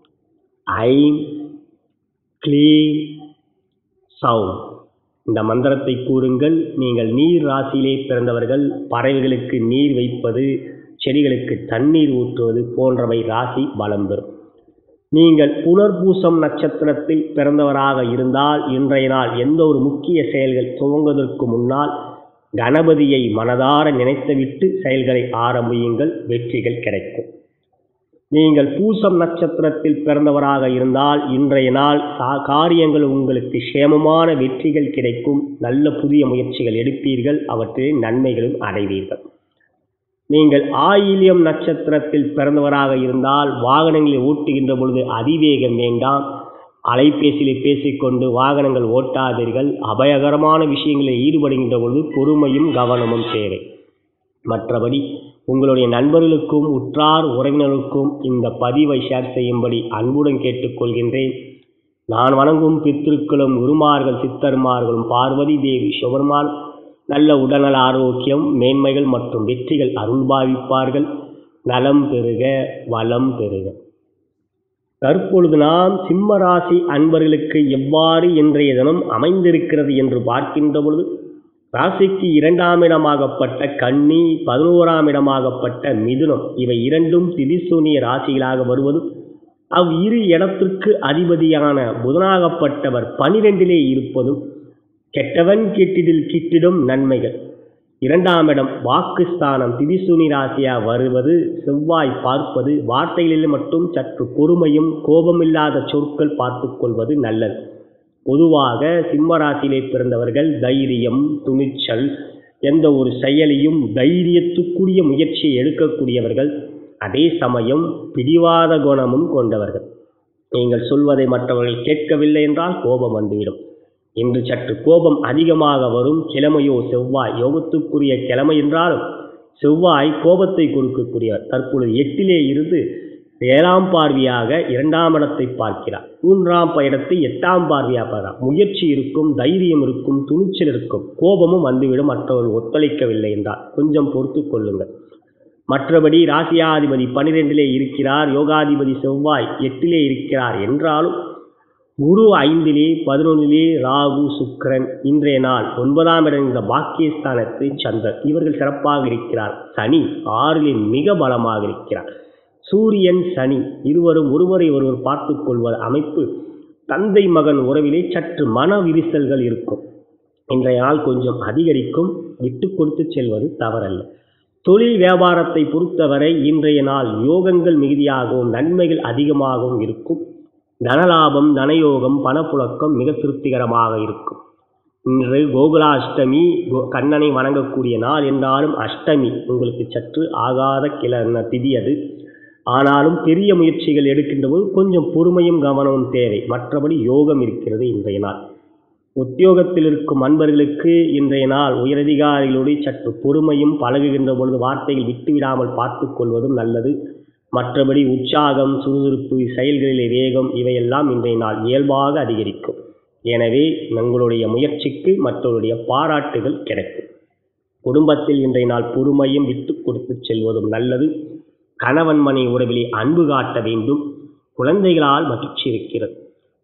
ஐம் க்ளீம் சவுண்ட் இந்த மந்திரத்தை கூறுங்கள் நீங்கள் நீர் ராசியிலே பிறந்தவர்கள் பறவைகளுக்கு நீர் வைப்பது செடிகளுக்கு தண்ணீர் ஊற்றுவது போன்றவை ராசி பலம் பெறும் நீங்கள் புனர்பூசம் நட்சத்திரத்தில் பிறந்தவராக இருந்தால் இன்றைய நாள் எந்த ஒரு முக்கிய செயல்கள் துவங்குவதற்கு முன்னால் கணபதியை மனதார நினைத்துவிட்டு செயல்களை ஆரம்பியுங்கள் வெற்றிகள் கிடைக்கும் நீங்கள் பூசம் நட்சத்திரத்தில் பிறந்தவராக இருந்தால் இன்றைய நாள் சா காரியங்கள் உங்களுக்கு சேமமான வெற்றிகள் கிடைக்கும் நல்ல புதிய முயற்சிகள் எடுப்பீர்கள் அவற்றில் நன்மைகளும் அடைவீர்கள் நீங்கள் ஆயில்யம் நட்சத்திரத்தில் பிறந்தவராக இருந்தால் வாகனங்களை ஓட்டுகின்ற பொழுது அதிவேகம் வேண்டாம் அலைபேசியில் பேசிக்கொண்டு வாகனங்கள் ஓட்டாதீர்கள் அபயகரமான விஷயங்களில் ஈடுபடுகின்ற பொழுது பொறுமையும் கவனமும் தேவை மற்றபடி உங்களுடைய நண்பர்களுக்கும் உற்றார் உறவினர்களுக்கும் இந்த பதிவை ஷேர் செய்யும்படி அன்புடன் கேட்டுக்கொள்கின்றேன் நான் வணங்கும் பித்திருக்களும் குருமார்கள் சித்தர்மார்களும் பார்வதி தேவி சிவபெருமான் நல்ல உடல்நல ஆரோக்கியம் மேன்மைகள் மற்றும் வெற்றிகள் அருள்பாவிப்பார்கள் நலம் பெறுக வளம் பெறுக தற்பொழுது நாம் சிம்ம ராசி அன்பர்களுக்கு எவ்வாறு இன்றைய தினம் அமைந்திருக்கிறது என்று பார்க்கின்ற பொழுது ராசிக்கு இரண்டாம் இடமாகப்பட்ட கன்னி பதினோராம் இடமாகப்பட்ட மிதுனம் இவை இரண்டும் திதிசூனிய ராசிகளாக வருவது அவ் இரு இடத்திற்கு அதிபதியான புதனாகப்பட்டவர் பனிரெண்டிலே இருப்பதும் கெட்டவன் கெட்டிடில் கிட்டிடும் நன்மைகள் இரண்டாம் இடம் வாக்குஸ்தானம் திதிசூனி ராசியா வருவது செவ்வாய் பார்ப்பது வார்த்தைகளில் மட்டும் சற்று பொறுமையும் கோபமில்லாத சொற்கள் பார்த்து கொள்வது நல்லது பொதுவாக சிம்ம ராசியிலே பிறந்தவர்கள் தைரியம் துணிச்சல் எந்த ஒரு செயலையும் தைரியத்துக்குரிய முயற்சியை எடுக்கக்கூடியவர்கள் அதே சமயம் பிடிவாத குணமும் கொண்டவர்கள் நீங்கள் சொல்வதை மற்றவர்கள் கேட்கவில்லை என்றால் கோபம் வந்துவிடும் இன்று சற்று கோபம் அதிகமாக வரும் கிழமையோ செவ்வாய் யோகத்துக்குரிய கிழமை என்றாலும் செவ்வாய் கோபத்தை கொடுக்கக்கூடியவர் தற்பொழுது எட்டிலே இருந்து ஏழாம் பார்வையாக இரண்டாம் இடத்தை பார்க்கிறார் மூன்றாம் இடத்தை எட்டாம் பார்வையாக பார்க்கிறார் முயற்சி இருக்கும் தைரியம் இருக்கும் துணிச்சல் இருக்கும் கோபமும் வந்துவிடும் மற்றவர்கள் ஒத்துழைக்கவில்லை என்றால் கொஞ்சம் பொறுத்து கொள்ளுங்கள் மற்றபடி ராசியாதிபதி பனிரெண்டிலே இருக்கிறார் யோகாதிபதி செவ்வாய் எட்டிலே இருக்கிறார் என்றாலும் குரு ஐந்திலே பதினொன்றிலே ராகு சுக்கிரன் இன்றைய நாள் ஒன்பதாம் இடம் இந்த பாக்கியஸ்தானத்தை சந்திரன் இவர்கள் சிறப்பாக இருக்கிறார் சனி ஆறிலே மிக பலமாக இருக்கிறார் சூரியன் சனி இருவரும் ஒருவரை ஒருவர் பார்த்து கொள்வது அமைப்பு தந்தை மகன் உறவிலே சற்று மன விரிசல்கள் இருக்கும் இன்றைய நாள் கொஞ்சம் அதிகரிக்கும் விட்டு கொடுத்து செல்வது தவறல்ல தொழில் வியாபாரத்தை பொறுத்தவரை இன்றைய நாள் யோகங்கள் மிகுதியாகவும் நன்மைகள் அதிகமாகவும் இருக்கும் தனலாபம் தனயோகம் பணப்புழக்கம் மிக திருப்திகரமாக இருக்கும் இன்று கோகுலாஷ்டமி கோ- கண்ணனை வணங்கக்கூடிய நாள் என்றாலும் அஷ்டமி உங்களுக்கு சற்று ஆகாத கிள திதி அது ஆனாலும் பெரிய முயற்சிகள் எடுக்கின்ற போது கொஞ்சம் பொறுமையும் கவனமும் தேவை மற்றபடி யோகம் இருக்கிறது இன்றைய நாள் உத்தியோகத்தில் இருக்கும் அன்பர்களுக்கு இன்றைய நாள் உயரதிகாரிகளோடு சற்று பொறுமையும் பழகுகின்ற பொழுது வார்த்தைகள் விட்டுவிடாமல் பார்த்து கொள்வதும் நல்லது மற்றபடி உற்சாகம் சுறுசுறுப்பு செயல்களிலே வேகம் இவையெல்லாம் இன்றைய நாள் இயல்பாக அதிகரிக்கும் எனவே உங்களுடைய முயற்சிக்கு மற்றவருடைய பாராட்டுகள் கிடைக்கும் குடும்பத்தில் இன்றைய நாள் பொறுமையும் விட்டு கொடுத்து செல்வதும் நல்லது கணவன் மனை உறவிலே அன்பு காட்ட வேண்டும் குழந்தைகளால் மகிழ்ச்சி இருக்கிறது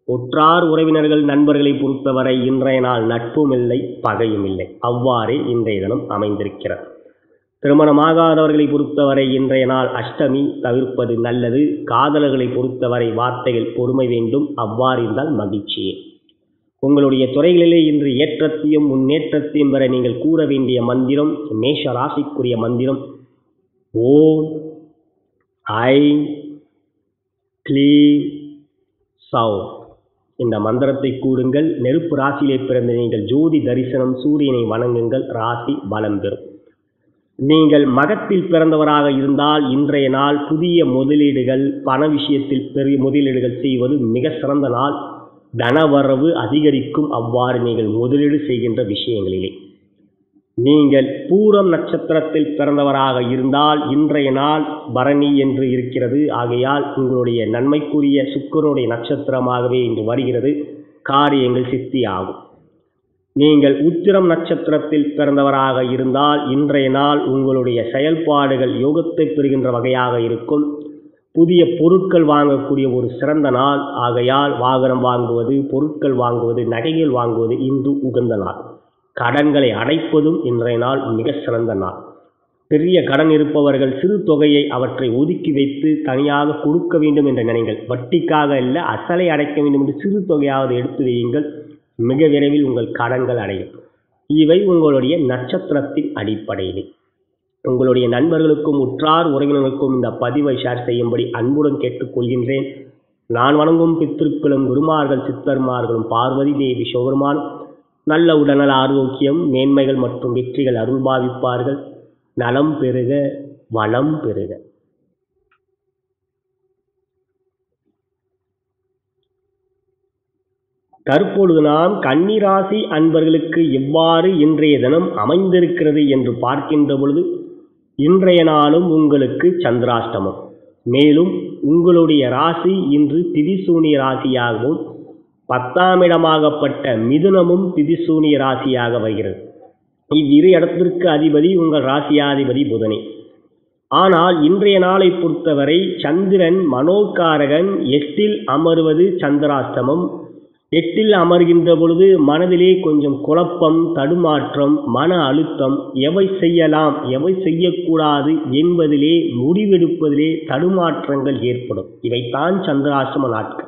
உற்றார் உறவினர்கள் நண்பர்களை பொறுத்தவரை இன்றைய நாள் நட்பும் இல்லை பகையும் இல்லை அவ்வாறே இன்றைய தினம் அமைந்திருக்கிறது திருமணமாகாதவர்களை பொறுத்தவரை இன்றைய நாள் அஷ்டமி தவிர்ப்பது நல்லது காதலர்களை பொறுத்தவரை வார்த்தைகள் பொறுமை வேண்டும் அவ்வாறு இருந்தால் மகிழ்ச்சியே உங்களுடைய துறைகளிலே இன்று ஏற்றத்தையும் முன்னேற்றத்தையும் வர நீங்கள் கூற வேண்டிய மந்திரம் மேஷ ராசிக்குரிய மந்திரம் ஓம் ஐ க்ளீம் சௌ இந்த மந்திரத்தை கூறுங்கள் நெருப்பு ராசியிலே பிறந்த நீங்கள் ஜோதி தரிசனம் சூரியனை வணங்குங்கள் ராசி பலம் பெறும் நீங்கள் மகத்தில் பிறந்தவராக இருந்தால் இன்றைய நாள் புதிய முதலீடுகள் பண விஷயத்தில் பெரிய முதலீடுகள் செய்வது மிக சிறந்த நாள் தனவரவு அதிகரிக்கும் அவ்வாறு நீங்கள் முதலீடு செய்கின்ற விஷயங்களிலே நீங்கள் பூரம் நட்சத்திரத்தில் பிறந்தவராக இருந்தால் இன்றைய நாள் பரணி என்று இருக்கிறது ஆகையால் உங்களுடைய நன்மைக்குரிய சுக்கரனுடைய நட்சத்திரமாகவே இன்று வருகிறது காரியங்கள் சித்தியாகும் நீங்கள் உத்திரம் நட்சத்திரத்தில் பிறந்தவராக இருந்தால் இன்றைய நாள் உங்களுடைய செயல்பாடுகள் யோகத்தை பெறுகின்ற வகையாக இருக்கும் புதிய பொருட்கள் வாங்கக்கூடிய ஒரு சிறந்த நாள் ஆகையால் வாகனம் வாங்குவது பொருட்கள் வாங்குவது நகைகள் வாங்குவது இன்று உகந்த நாள் கடன்களை அடைப்பதும் இன்றைய நாள் மிக சிறந்த நாள் பெரிய கடன் இருப்பவர்கள் சிறு தொகையை அவற்றை ஒதுக்கி வைத்து தனியாக கொடுக்க வேண்டும் என்று நினைங்கள் வட்டிக்காக அல்ல அசலை அடைக்க வேண்டும் என்று சிறு தொகையாவது எடுத்து வையுங்கள் மிக விரைவில் உங்கள் கடன்கள் அடையும் இவை உங்களுடைய நட்சத்திரத்தின் அடிப்படையிலே உங்களுடைய நண்பர்களுக்கும் உற்றார் உறவினர்களுக்கும் இந்த பதிவை ஷேர் செய்யும்படி அன்புடன் கேட்டுக்கொள்கின்றேன் நான் வணங்கும் பித்திருக்களும் குருமார்கள் சித்தர்மார்களும் பார்வதி தேவி சிவபெருமான் நல்ல உடல்நல ஆரோக்கியம் மேன்மைகள் மற்றும் வெற்றிகள் அருள்பாவிப்பார்கள் நலம் பெறுக வளம் பெறுக தற்பொழுது நாம் கன்னிராசி அன்பர்களுக்கு எவ்வாறு இன்றைய தினம் அமைந்திருக்கிறது என்று பார்க்கின்ற பொழுது இன்றைய நாளும் உங்களுக்கு சந்திராஷ்டமம் மேலும் உங்களுடைய ராசி இன்று திதிசூனிய ராசியாகவும் பத்தாம் இடமாகப்பட்ட மிதுனமும் திதிசூனிய ராசியாக வருகிறது இவ்விரு இடத்திற்கு அதிபதி உங்கள் ராசியாதிபதி புதனே ஆனால் இன்றைய நாளை பொறுத்தவரை சந்திரன் மனோகாரகன் எட்டில் அமர்வது சந்திராஷ்டமம் எட்டில் அமர்கின்ற பொழுது மனதிலே கொஞ்சம் குழப்பம் தடுமாற்றம் மன அழுத்தம் எவை செய்யலாம் எவை செய்யக்கூடாது என்பதிலே முடிவெடுப்பதிலே தடுமாற்றங்கள் ஏற்படும் இவைத்தான் சந்திராசிரம நாட்கள்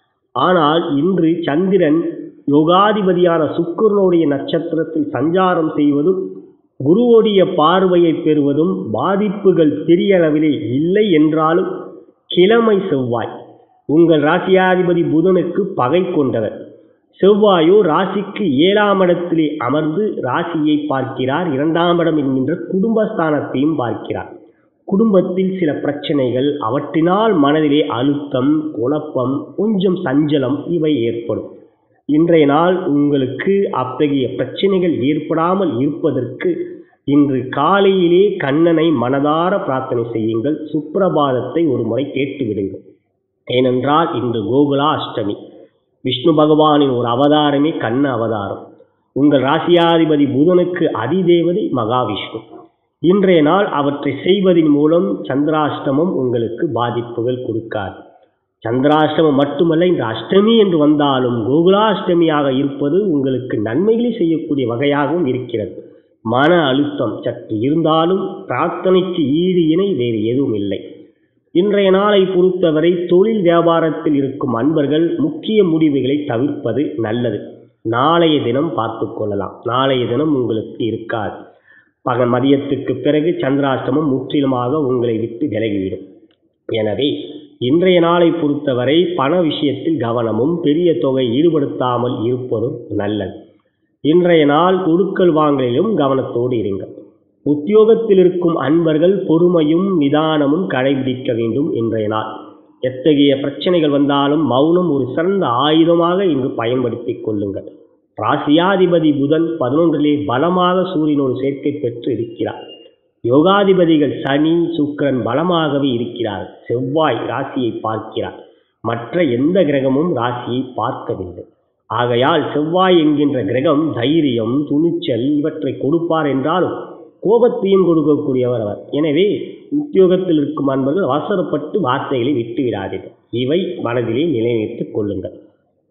ஆனால் இன்று சந்திரன் யோகாதிபதியான சுக்கரனுடைய நட்சத்திரத்தில் சஞ்சாரம் செய்வதும் குருவுடைய பார்வையை பெறுவதும் பாதிப்புகள் பெரிய அளவிலே இல்லை என்றாலும் கிழமை செவ்வாய் உங்கள் ராசியாதிபதி புதனுக்கு பகை கொண்டவர் செவ்வாயோ ராசிக்கு ஏழாம் இடத்திலே அமர்ந்து ராசியை பார்க்கிறார் இரண்டாம் இடம் என்கின்ற குடும்பஸ்தானத்தையும் பார்க்கிறார் குடும்பத்தில் சில பிரச்சனைகள் அவற்றினால் மனதிலே அழுத்தம் குழப்பம் கொஞ்சம் சஞ்சலம் இவை ஏற்படும் இன்றைய நாள் உங்களுக்கு அத்தகைய பிரச்சனைகள் ஏற்படாமல் இருப்பதற்கு இன்று காலையிலே கண்ணனை மனதார பிரார்த்தனை செய்யுங்கள் சுப்பிரபாதத்தை ஒரு முறை கேட்டுவிடுங்கள் ஏனென்றால் இன்று கோகுலா அஷ்டமி விஷ்ணு பகவானின் ஒரு அவதாரமே கண்ண அவதாரம் உங்கள் ராசியாதிபதி புதனுக்கு அதிதேவதை மகாவிஷ்ணு இன்றைய நாள் அவற்றை செய்வதன் மூலம் சந்திராஷ்டமம் உங்களுக்கு பாதிப்புகள் கொடுக்காது சந்திராஷ்டமம் மட்டுமல்ல இந்த அஷ்டமி என்று வந்தாலும் கோகுலாஷ்டமியாக இருப்பது உங்களுக்கு நன்மைகளை செய்யக்கூடிய வகையாகவும் இருக்கிறது மன அழுத்தம் சற்று இருந்தாலும் பிரார்த்தனைக்கு ஈடு இணை வேறு எதுவும் இல்லை இன்றைய நாளை பொறுத்தவரை தொழில் வியாபாரத்தில் இருக்கும் அன்பர்கள் முக்கிய முடிவுகளை தவிர்ப்பது நல்லது நாளைய தினம் பார்த்து கொள்ளலாம் நாளைய தினம் உங்களுக்கு இருக்காது பக மதியத்துக்கு பிறகு சந்திராஷ்டமம் முற்றிலுமாக உங்களை விட்டு விலகிவிடும் எனவே இன்றைய நாளை பொறுத்தவரை பண விஷயத்தில் கவனமும் பெரிய தொகை ஈடுபடுத்தாமல் இருப்பதும் நல்லது இன்றைய நாள் கொடுக்கல் வாங்கலிலும் கவனத்தோடு இருங்கள் உத்தியோகத்தில் இருக்கும் அன்பர்கள் பொறுமையும் நிதானமும் கடைபிடிக்க வேண்டும் இன்றைய நாள் எத்தகைய பிரச்சனைகள் வந்தாலும் மௌனம் ஒரு சிறந்த ஆயுதமாக இங்கு பயன்படுத்திக் கொள்ளுங்கள் ராசியாதிபதி புதன் பதினொன்றிலே பலமாக சூரியனோடு சேர்க்கை பெற்று இருக்கிறார் யோகாதிபதிகள் சனி சுக்கிரன் பலமாகவே இருக்கிறார் செவ்வாய் ராசியை பார்க்கிறார் மற்ற எந்த கிரகமும் ராசியை பார்க்கவில்லை ஆகையால் செவ்வாய் என்கின்ற கிரகம் தைரியம் துணிச்சல் இவற்றை கொடுப்பார் என்றாலும் கோபத்தையும் கொடுக்கக்கூடியவர் அவர் எனவே உத்தியோகத்தில் இருக்கும் அன்பர்கள் அவசரப்பட்டு வார்த்தைகளை விட்டு விடாதீர்கள் இவை மனதிலே நிலைநிறுத்திக் கொள்ளுங்கள்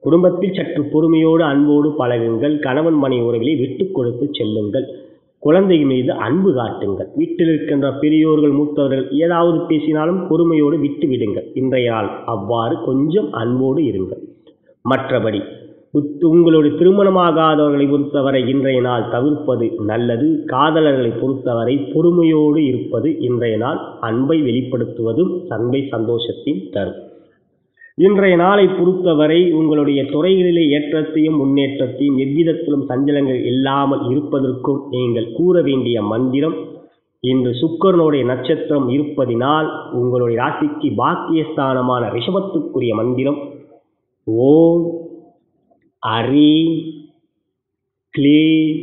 குடும்பத்தில் சற்று பொறுமையோடு அன்போடு பழகுங்கள் கணவன் மனை உறவிலே விட்டு கொடுத்து செல்லுங்கள் குழந்தை மீது அன்பு காட்டுங்கள் வீட்டில் இருக்கின்ற பெரியோர்கள் மூத்தவர்கள் ஏதாவது பேசினாலும் பொறுமையோடு விட்டு விடுங்கள் இன்றைய நாள் அவ்வாறு கொஞ்சம் அன்போடு இருங்கள் மற்றபடி உத்- உங்களுடைய திருமணமாகாதவர்களை பொறுத்தவரை இன்றைய நாள் தவிர்ப்பது நல்லது காதலர்களை பொறுத்தவரை பொறுமையோடு இருப்பது இன்றைய நாள் அன்பை வெளிப்படுத்துவதும் அன்பை சந்தோஷத்தையும் தரும் இன்றைய நாளை பொறுத்தவரை உங்களுடைய துறைகளிலே ஏற்றத்தையும் முன்னேற்றத்தையும் எவ்விதத்திலும் சஞ்சலங்கள் இல்லாமல் இருப்பதற்கும் நீங்கள் கூற வேண்டிய மந்திரம் இன்று சுக்கரனுடைய நட்சத்திரம் இருப்பதினால் உங்களுடைய ராசிக்கு பாக்கியஸ்தானமான ரிஷபத்துக்குரிய மந்திரம் ஓம் அரி க்ளீ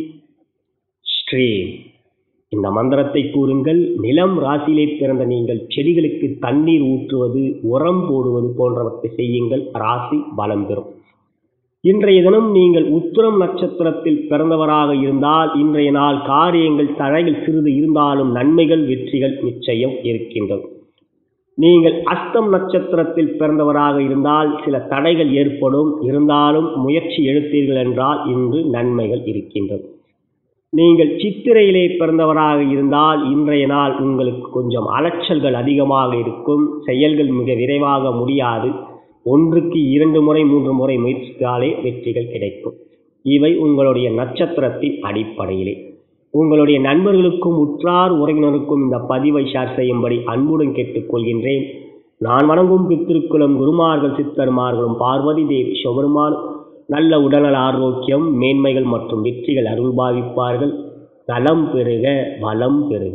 ஸ்ரீ இந்த மந்திரத்தை கூறுங்கள் நிலம் ராசியிலே பிறந்த நீங்கள் செடிகளுக்கு தண்ணீர் ஊற்றுவது உரம் போடுவது போன்றவற்றை செய்யுங்கள் ராசி பலம் பெறும் இன்றைய தினம் நீங்கள் உத்திரம் நட்சத்திரத்தில் பிறந்தவராக இருந்தால் இன்றைய நாள் காரியங்கள் தடைகள் சிறிது இருந்தாலும் நன்மைகள் வெற்றிகள் நிச்சயம் இருக்கின்றது நீங்கள் அஸ்தம் நட்சத்திரத்தில் பிறந்தவராக இருந்தால் சில தடைகள் ஏற்படும் இருந்தாலும் முயற்சி எடுத்தீர்கள் என்றால் இன்று நன்மைகள் இருக்கின்றது நீங்கள் சித்திரையிலே பிறந்தவராக இருந்தால் இன்றைய நாள் உங்களுக்கு கொஞ்சம் அலைச்சல்கள் அதிகமாக இருக்கும் செயல்கள் மிக விரைவாக முடியாது ஒன்றுக்கு இரண்டு முறை மூன்று முறை முயற்சித்தாலே வெற்றிகள் கிடைக்கும் இவை உங்களுடைய நட்சத்திரத்தின் அடிப்படையிலே உங்களுடைய நண்பர்களுக்கும் உற்றார் உறவினருக்கும் இந்த பதிவை ஷேர் செய்யும்படி அன்புடன் கேட்டுக்கொள்கின்றேன் நான் வணங்கும் பித்திருக்குளம் குருமார்கள் சித்தர்மார்களும் பார்வதி தேவி சிவபெருமான் நல்ல உடல்நல ஆரோக்கியம் மேன்மைகள் மற்றும் வெற்றிகள் அருள்பாவிப்பார்கள் நலம் பெறுக வளம் பெறுக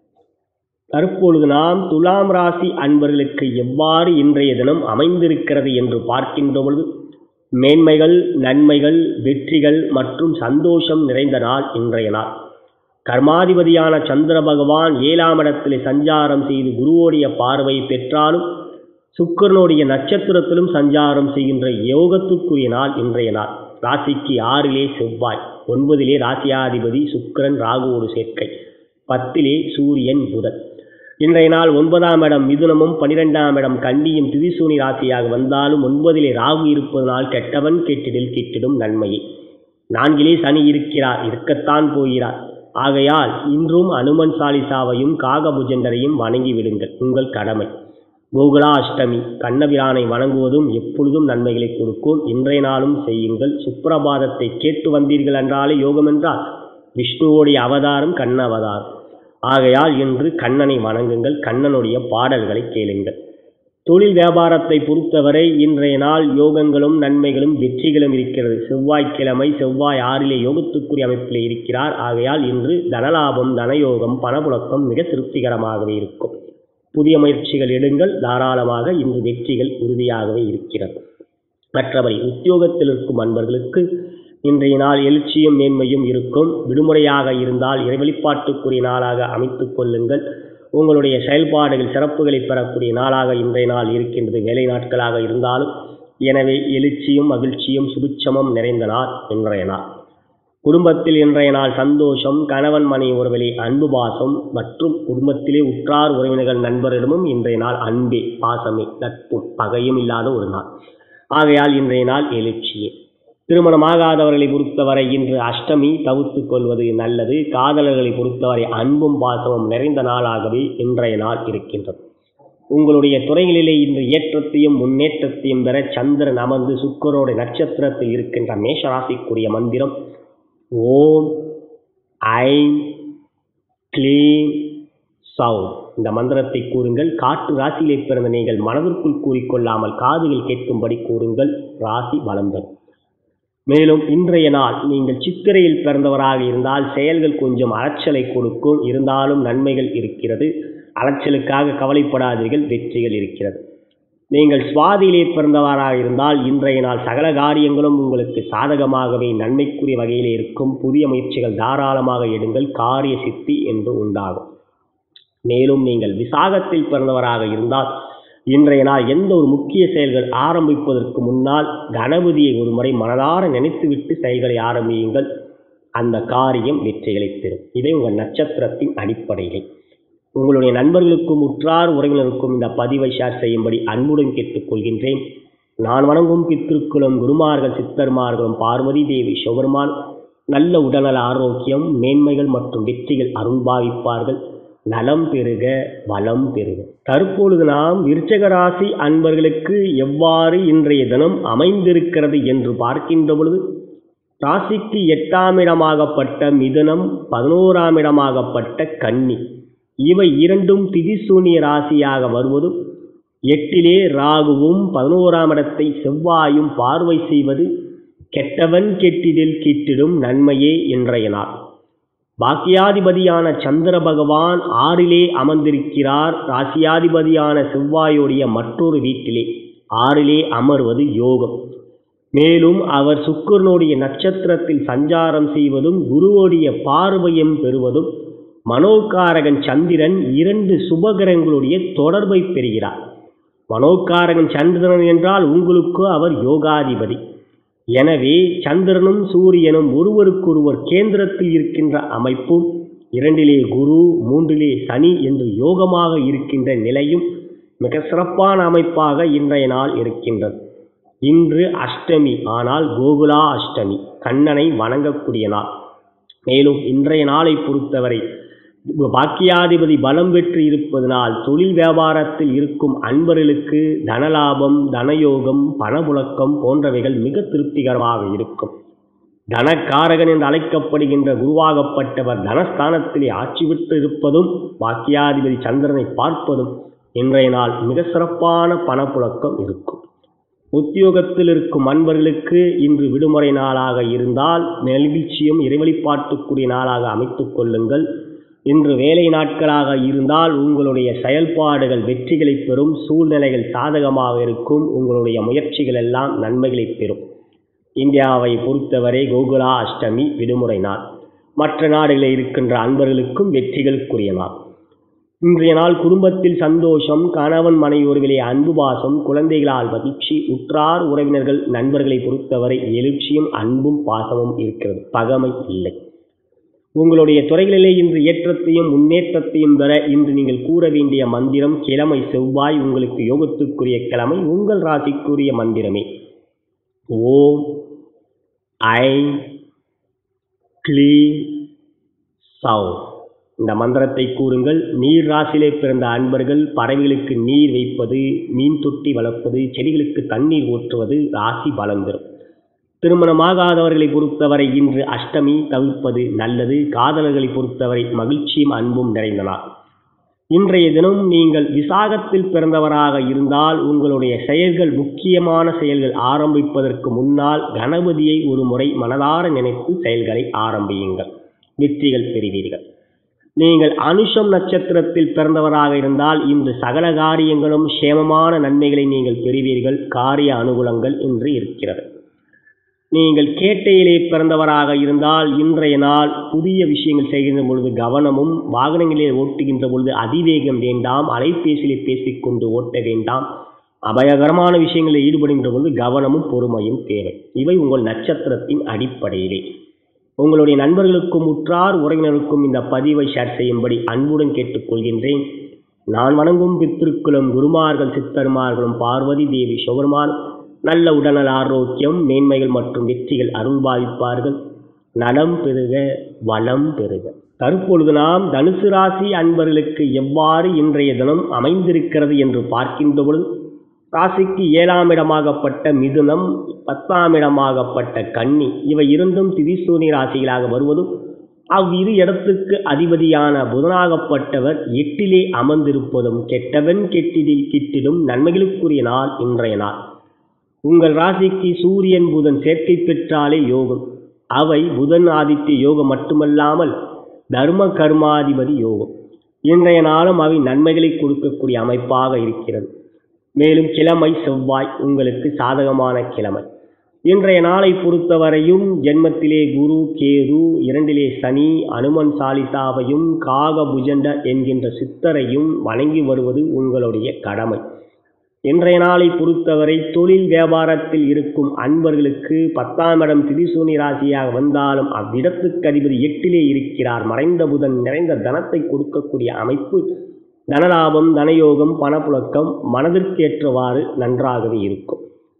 தற்பொழுது நாம் துலாம் ராசி அன்பர்களுக்கு எவ்வாறு இன்றைய தினம் அமைந்திருக்கிறது என்று பார்க்கின்ற பொழுது மேன்மைகள் நன்மைகள் வெற்றிகள் மற்றும் சந்தோஷம் நிறைந்த நாள் இன்றைய நாள் கர்மாதிபதியான சந்திர பகவான் ஏழாம் இடத்திலே சஞ்சாரம் செய்து குருவோடைய பார்வை பெற்றாலும் சுக்கிரனுடைய நட்சத்திரத்திலும் சஞ்சாரம் செய்கின்ற யோகத்துக்குரிய நாள் இன்றைய நாள் ராசிக்கு ஆறிலே செவ்வாய் ஒன்பதிலே ராசியாதிபதி சுக்கிரன் ராகுவோடு சேர்க்கை பத்திலே சூரியன் புதன் இன்றைய நாள் ஒன்பதாம் இடம் மிதுனமும் பனிரெண்டாம் இடம் கண்டியும் திரிசூனி ராசியாக வந்தாலும் ஒன்பதிலே ராகு இருப்பதனால் கெட்டவன் கெட்டிடில் கிட்டிடும் நன்மையே நான்கிலே சனி இருக்கிறார் இருக்கத்தான் போகிறார் ஆகையால் இன்றும் அனுமன் சாலிசாவையும் காகபுஜண்டரையும் வணங்கி விடுங்கள் உங்கள் கடமை கோகுலா அஷ்டமி கண்ணபிரானை வணங்குவதும் எப்பொழுதும் நன்மைகளை கொடுக்கும் இன்றைய நாளும் செய்யுங்கள் சுப்பிரபாதத்தை கேட்டு வந்தீர்கள் என்றாலே யோகம் என்றால் விஷ்ணுவோடைய அவதாரம் கண்ண அவதாரம் ஆகையால் இன்று கண்ணனை வணங்குங்கள் கண்ணனுடைய பாடல்களை கேளுங்கள் தொழில் வியாபாரத்தை பொறுத்தவரை இன்றைய நாள் யோகங்களும் நன்மைகளும் வெற்றிகளும் இருக்கிறது செவ்வாய்க்கிழமை செவ்வாய் ஆறிலே யோகத்துக்குரிய அமைப்பிலே இருக்கிறார் ஆகையால் இன்று தனலாபம் தனயோகம் பணப்புழக்கம் மிக திருப்திகரமாகவே இருக்கும் புதிய முயற்சிகள் எடுங்கள் தாராளமாக இன்று வெற்றிகள் உறுதியாகவே இருக்கிறது மற்றபடி உத்தியோகத்தில் இருக்கும் அன்பர்களுக்கு இன்றைய நாள் எழுச்சியும் மேன்மையும் இருக்கும் விடுமுறையாக இருந்தால் இறைவழிபாட்டுக்குரிய நாளாக அமைத்துக் கொள்ளுங்கள் உங்களுடைய செயல்பாடுகள் சிறப்புகளை பெறக்கூடிய நாளாக இன்றைய நாள் இருக்கின்றது வேலை நாட்களாக இருந்தாலும் எனவே எழுச்சியும் மகிழ்ச்சியும் சுபிட்சமும் நிறைந்த நாள் இன்றைய நாள் குடும்பத்தில் இன்றைய நாள் சந்தோஷம் கணவன் மனை உறவிலே அன்பு பாசம் மற்றும் குடும்பத்திலே உற்றார் உறவினர்கள் நண்பர்களிடமும் இன்றைய நாள் அன்பே பாசமே நட்பும் பகையும் இல்லாத ஒரு நாள் ஆகையால் இன்றைய நாள் எழுச்சியே திருமணமாகாதவர்களை பொறுத்தவரை இன்று அஷ்டமி தவிர்த்துக் கொள்வது நல்லது காதலர்களை பொறுத்தவரை அன்பும் பாசமும் நிறைந்த நாளாகவே இன்றைய நாள் இருக்கின்றது உங்களுடைய துறைகளிலே இன்று ஏற்றத்தையும் முன்னேற்றத்தையும் பெற சந்திரன் அமர்ந்து சுக்கரோட நட்சத்திரத்தில் இருக்கின்ற மேஷராசிக்குரிய மந்திரம் ஓம் ஐம் க்ளீம் சவுண்ட் இந்த மந்திரத்தை கூறுங்கள் காற்று ராசியிலே பிறந்த நீங்கள் மனதிற்குள் கூறிக்கொள்ளாமல் காதுகள் கேட்கும்படி கூறுங்கள் ராசி வளம் பெறும் மேலும் இன்றைய நாள் நீங்கள் சித்திரையில் பிறந்தவராக இருந்தால் செயல்கள் கொஞ்சம் அலைச்சலை கொடுக்கும் இருந்தாலும் நன்மைகள் இருக்கிறது அலைச்சலுக்காக கவலைப்படாதீர்கள் வெற்றிகள் இருக்கிறது நீங்கள் சுவாதியிலே பிறந்தவராக இருந்தால் இன்றைய நாள் சகல காரியங்களும் உங்களுக்கு சாதகமாகவே நன்மைக்குரிய வகையிலே இருக்கும் புதிய முயற்சிகள் தாராளமாக எடுங்கள் காரிய சித்தி என்று உண்டாகும் மேலும் நீங்கள் விசாகத்தில் பிறந்தவராக இருந்தால் இன்றைய நாள் எந்த ஒரு முக்கிய செயல்கள் ஆரம்பிப்பதற்கு முன்னால் கணபதியை ஒரு முறை மனதார நினைத்துவிட்டு செயல்களை ஆரம்பியுங்கள் அந்த காரியம் வெற்றிகளை பெறும் இதை உங்கள் நட்சத்திரத்தின் அடிப்படையிலே உங்களுடைய நண்பர்களுக்கும் உற்றார் உறவினருக்கும் இந்த பதிவை ஷேர் செய்யும்படி அன்புடன் கேட்டுக்கொள்கின்றேன் நான் வணங்கும் பித்திருக்குளம் குருமார்கள் சித்தர்மார்களும் பார்வதி தேவி சிவபெருமான் நல்ல உடல்நல ஆரோக்கியம் மேன்மைகள் மற்றும் வெற்றிகள் அருள்பாவிப்பார்கள் நலம் பெறுக வளம் பெறுக தற்பொழுது நாம் விருச்சக ராசி அன்பர்களுக்கு எவ்வாறு இன்றைய தினம் அமைந்திருக்கிறது என்று பார்க்கின்ற பொழுது ராசிக்கு எட்டாம் இடமாகப்பட்ட மிதுனம் பதினோராம் இடமாகப்பட்ட கன்னி இவை இரண்டும் திதிசூனிய ராசியாக வருவதும் எட்டிலே ராகுவும் பதினோராம் இடத்தை செவ்வாயும் பார்வை செய்வது கெட்டவன் கெட்டிடில் கிட்டிடும் நன்மையே இன்றைய நாள் பாக்கியாதிபதியான சந்திர பகவான் ஆறிலே அமர்ந்திருக்கிறார் ராசியாதிபதியான செவ்வாயுடைய மற்றொரு வீட்டிலே ஆறிலே அமர்வது யோகம் மேலும் அவர் சுக்கரனுடைய நட்சத்திரத்தில் சஞ்சாரம் செய்வதும் குருவுடைய பார்வையும் பெறுவதும் மனோகாரகன் சந்திரன் இரண்டு சுபகிரகங்களுடைய தொடர்பை பெறுகிறார் மனோகாரகன் சந்திரன் என்றால் உங்களுக்கு அவர் யோகாதிபதி எனவே சந்திரனும் சூரியனும் ஒருவருக்கொருவர் கேந்திரத்தில் இருக்கின்ற அமைப்பும் இரண்டிலே குரு மூன்றிலே சனி என்று யோகமாக இருக்கின்ற நிலையும் மிக சிறப்பான அமைப்பாக இன்றைய நாள் இருக்கின்றது இன்று அஷ்டமி ஆனால் கோகுலா அஷ்டமி கண்ணனை வணங்கக்கூடிய நாள் மேலும் இன்றைய நாளை பொறுத்தவரை பாக்கியாதிபதி பலம் பெற்று இருப்பதனால் தொழில் வியாபாரத்தில் இருக்கும் அன்பர்களுக்கு தனலாபம் தனயோகம் பணமுழக்கம் போன்றவைகள் மிக திருப்திகரமாக இருக்கும் தனக்காரகன் என்று அழைக்கப்படுகின்ற குருவாகப்பட்டவர் தனஸ்தானத்திலே ஆட்சி விட்டு இருப்பதும் பாக்கியாதிபதி சந்திரனை பார்ப்பதும் இன்றைய நாள் மிக சிறப்பான பணப்புழக்கம் இருக்கும் உத்தியோகத்தில் இருக்கும் அன்பர்களுக்கு இன்று விடுமுறை நாளாக இருந்தால் நெகிழ்ச்சியும் இறைவழிபாட்டுக்குரிய நாளாக அமைத்துக் கொள்ளுங்கள் இன்று வேலை நாட்களாக இருந்தால் உங்களுடைய செயல்பாடுகள் வெற்றிகளை பெறும் சூழ்நிலைகள் சாதகமாக இருக்கும் உங்களுடைய முயற்சிகள் எல்லாம் நன்மைகளை பெறும் இந்தியாவை பொறுத்தவரை கோகுலா அஷ்டமி விடுமுறை நாள் மற்ற நாடுகளில் இருக்கின்ற அன்பர்களுக்கும் வெற்றிகளுக்குரிய நாள் இன்றைய நாள் குடும்பத்தில் சந்தோஷம் கணவன் மனைவியர்களே அன்பு பாசம் குழந்தைகளால் மகிழ்ச்சி உற்றார் உறவினர்கள் நண்பர்களை பொறுத்தவரை எழுச்சியும் அன்பும் பாசமும் இருக்கிறது பகமை இல்லை உங்களுடைய துறைகளிலே இன்று ஏற்றத்தையும் முன்னேற்றத்தையும் பெற இன்று நீங்கள் கூற வேண்டிய மந்திரம் கிழமை செவ்வாய் உங்களுக்கு யோகத்துக்குரிய கிழமை உங்கள் ராசிக்குரிய மந்திரமே ஓம் ஐ க்ளீ சவ் இந்த மந்திரத்தை கூறுங்கள் நீர் ராசியிலே பிறந்த அன்பர்கள் பறவைகளுக்கு நீர் வைப்பது மீன் தொட்டி வளர்ப்பது செடிகளுக்கு தண்ணீர் ஊற்றுவது ராசி பலம் பெறும் திருமணமாகாதவர்களை பொறுத்தவரை இன்று அஷ்டமி தவிர்ப்பது நல்லது காதலர்களை பொறுத்தவரை மகிழ்ச்சியும் அன்பும் நிறைந்த நாள் இன்றைய தினம் நீங்கள் விசாகத்தில் பிறந்தவராக இருந்தால் உங்களுடைய செயல்கள் முக்கியமான செயல்கள் ஆரம்பிப்பதற்கு முன்னால் கணபதியை ஒரு முறை மனதார நினைத்து செயல்களை ஆரம்பியுங்கள் வெற்றிகள் பெறுவீர்கள் நீங்கள் அனுஷம் நட்சத்திரத்தில் பிறந்தவராக இருந்தால் இன்று சகல காரியங்களும் சேமமான நன்மைகளை நீங்கள் பெறுவீர்கள் காரிய அனுகூலங்கள் இன்று இருக்கிறது நீங்கள் கேட்டையிலே பிறந்தவராக இருந்தால் இன்றைய நாள் புதிய விஷயங்கள் செய்கின்ற பொழுது கவனமும் வாகனங்களிலே ஓட்டுகின்ற பொழுது அதிவேகம் வேண்டாம் அலைபேசியிலே பேசிக்கொண்டு ஓட்ட வேண்டாம் அபாயகரமான விஷயங்களில் ஈடுபடுகின்ற பொழுது கவனமும் பொறுமையும் தேவை இவை உங்கள் நட்சத்திரத்தின் அடிப்படையிலே உங்களுடைய நண்பர்களுக்கும் உற்றார் உறவினருக்கும் இந்த பதிவை ஷேர் செய்யும்படி அன்புடன் கேட்டுக்கொள்கின்றேன் நான் வணங்கும் பித்திருக்குளம் குருமார்கள் சித்தர்மார்களும் பார்வதி தேவி சிவபெருமான் நல்ல உடல்நல ஆரோக்கியம் மேன்மைகள் மற்றும் வெற்றிகள் அருள்பாவிப்பார்கள் நலம் பெறுக வளம் பெறுக தற்பொழுது நாம் தனுசு ராசி அன்பர்களுக்கு எவ்வாறு இன்றைய தினம் அமைந்திருக்கிறது என்று பார்க்கின்ற பொழுது ராசிக்கு ஏழாம் இடமாகப்பட்ட மிதுனம் பத்தாம் இடமாகப்பட்ட கன்னி இவை இரண்டும் திரிசூனி ராசிகளாக வருவதும் அவ்விரு இடத்துக்கு அதிபதியான புதனாகப்பட்டவர் எட்டிலே அமர்ந்திருப்பதும் கெட்டவன் கெட்டிடில் கிட்டிடும் நன்மைகளுக்குரிய நாள் இன்றைய நாள் உங்கள் ராசிக்கு சூரியன் புதன் சேர்க்கை பெற்றாலே யோகம் அவை புதன் ஆதித்ய யோகம் மட்டுமல்லாமல் தர்ம கர்மாதிபதி யோகம் இன்றைய நாளும் அவை நன்மைகளை கொடுக்கக்கூடிய அமைப்பாக இருக்கிறது மேலும் கிழமை செவ்வாய் உங்களுக்கு சாதகமான கிழமை இன்றைய நாளை பொறுத்தவரையும் ஜென்மத்திலே குரு கேது இரண்டிலே சனி அனுமன் சாலிசாவையும் காக புஜண்ட என்கின்ற சித்தரையும் வணங்கி வருவது உங்களுடைய கடமை இன்றைய நாளை பொறுத்தவரை தொழில் வியாபாரத்தில் இருக்கும் அன்பர்களுக்கு பத்தாம் இடம் திரிசூனி ராசியாக வந்தாலும் அவ்விடத்துக்கு அதிபதி எட்டிலே இருக்கிறார் மறைந்த புதன் நிறைந்த தனத்தை கொடுக்கக்கூடிய அமைப்பு தனலாபம் தனயோகம் பணப்புழக்கம் மனதிற்கேற்றவாறு நன்றாகவே இருக்கும்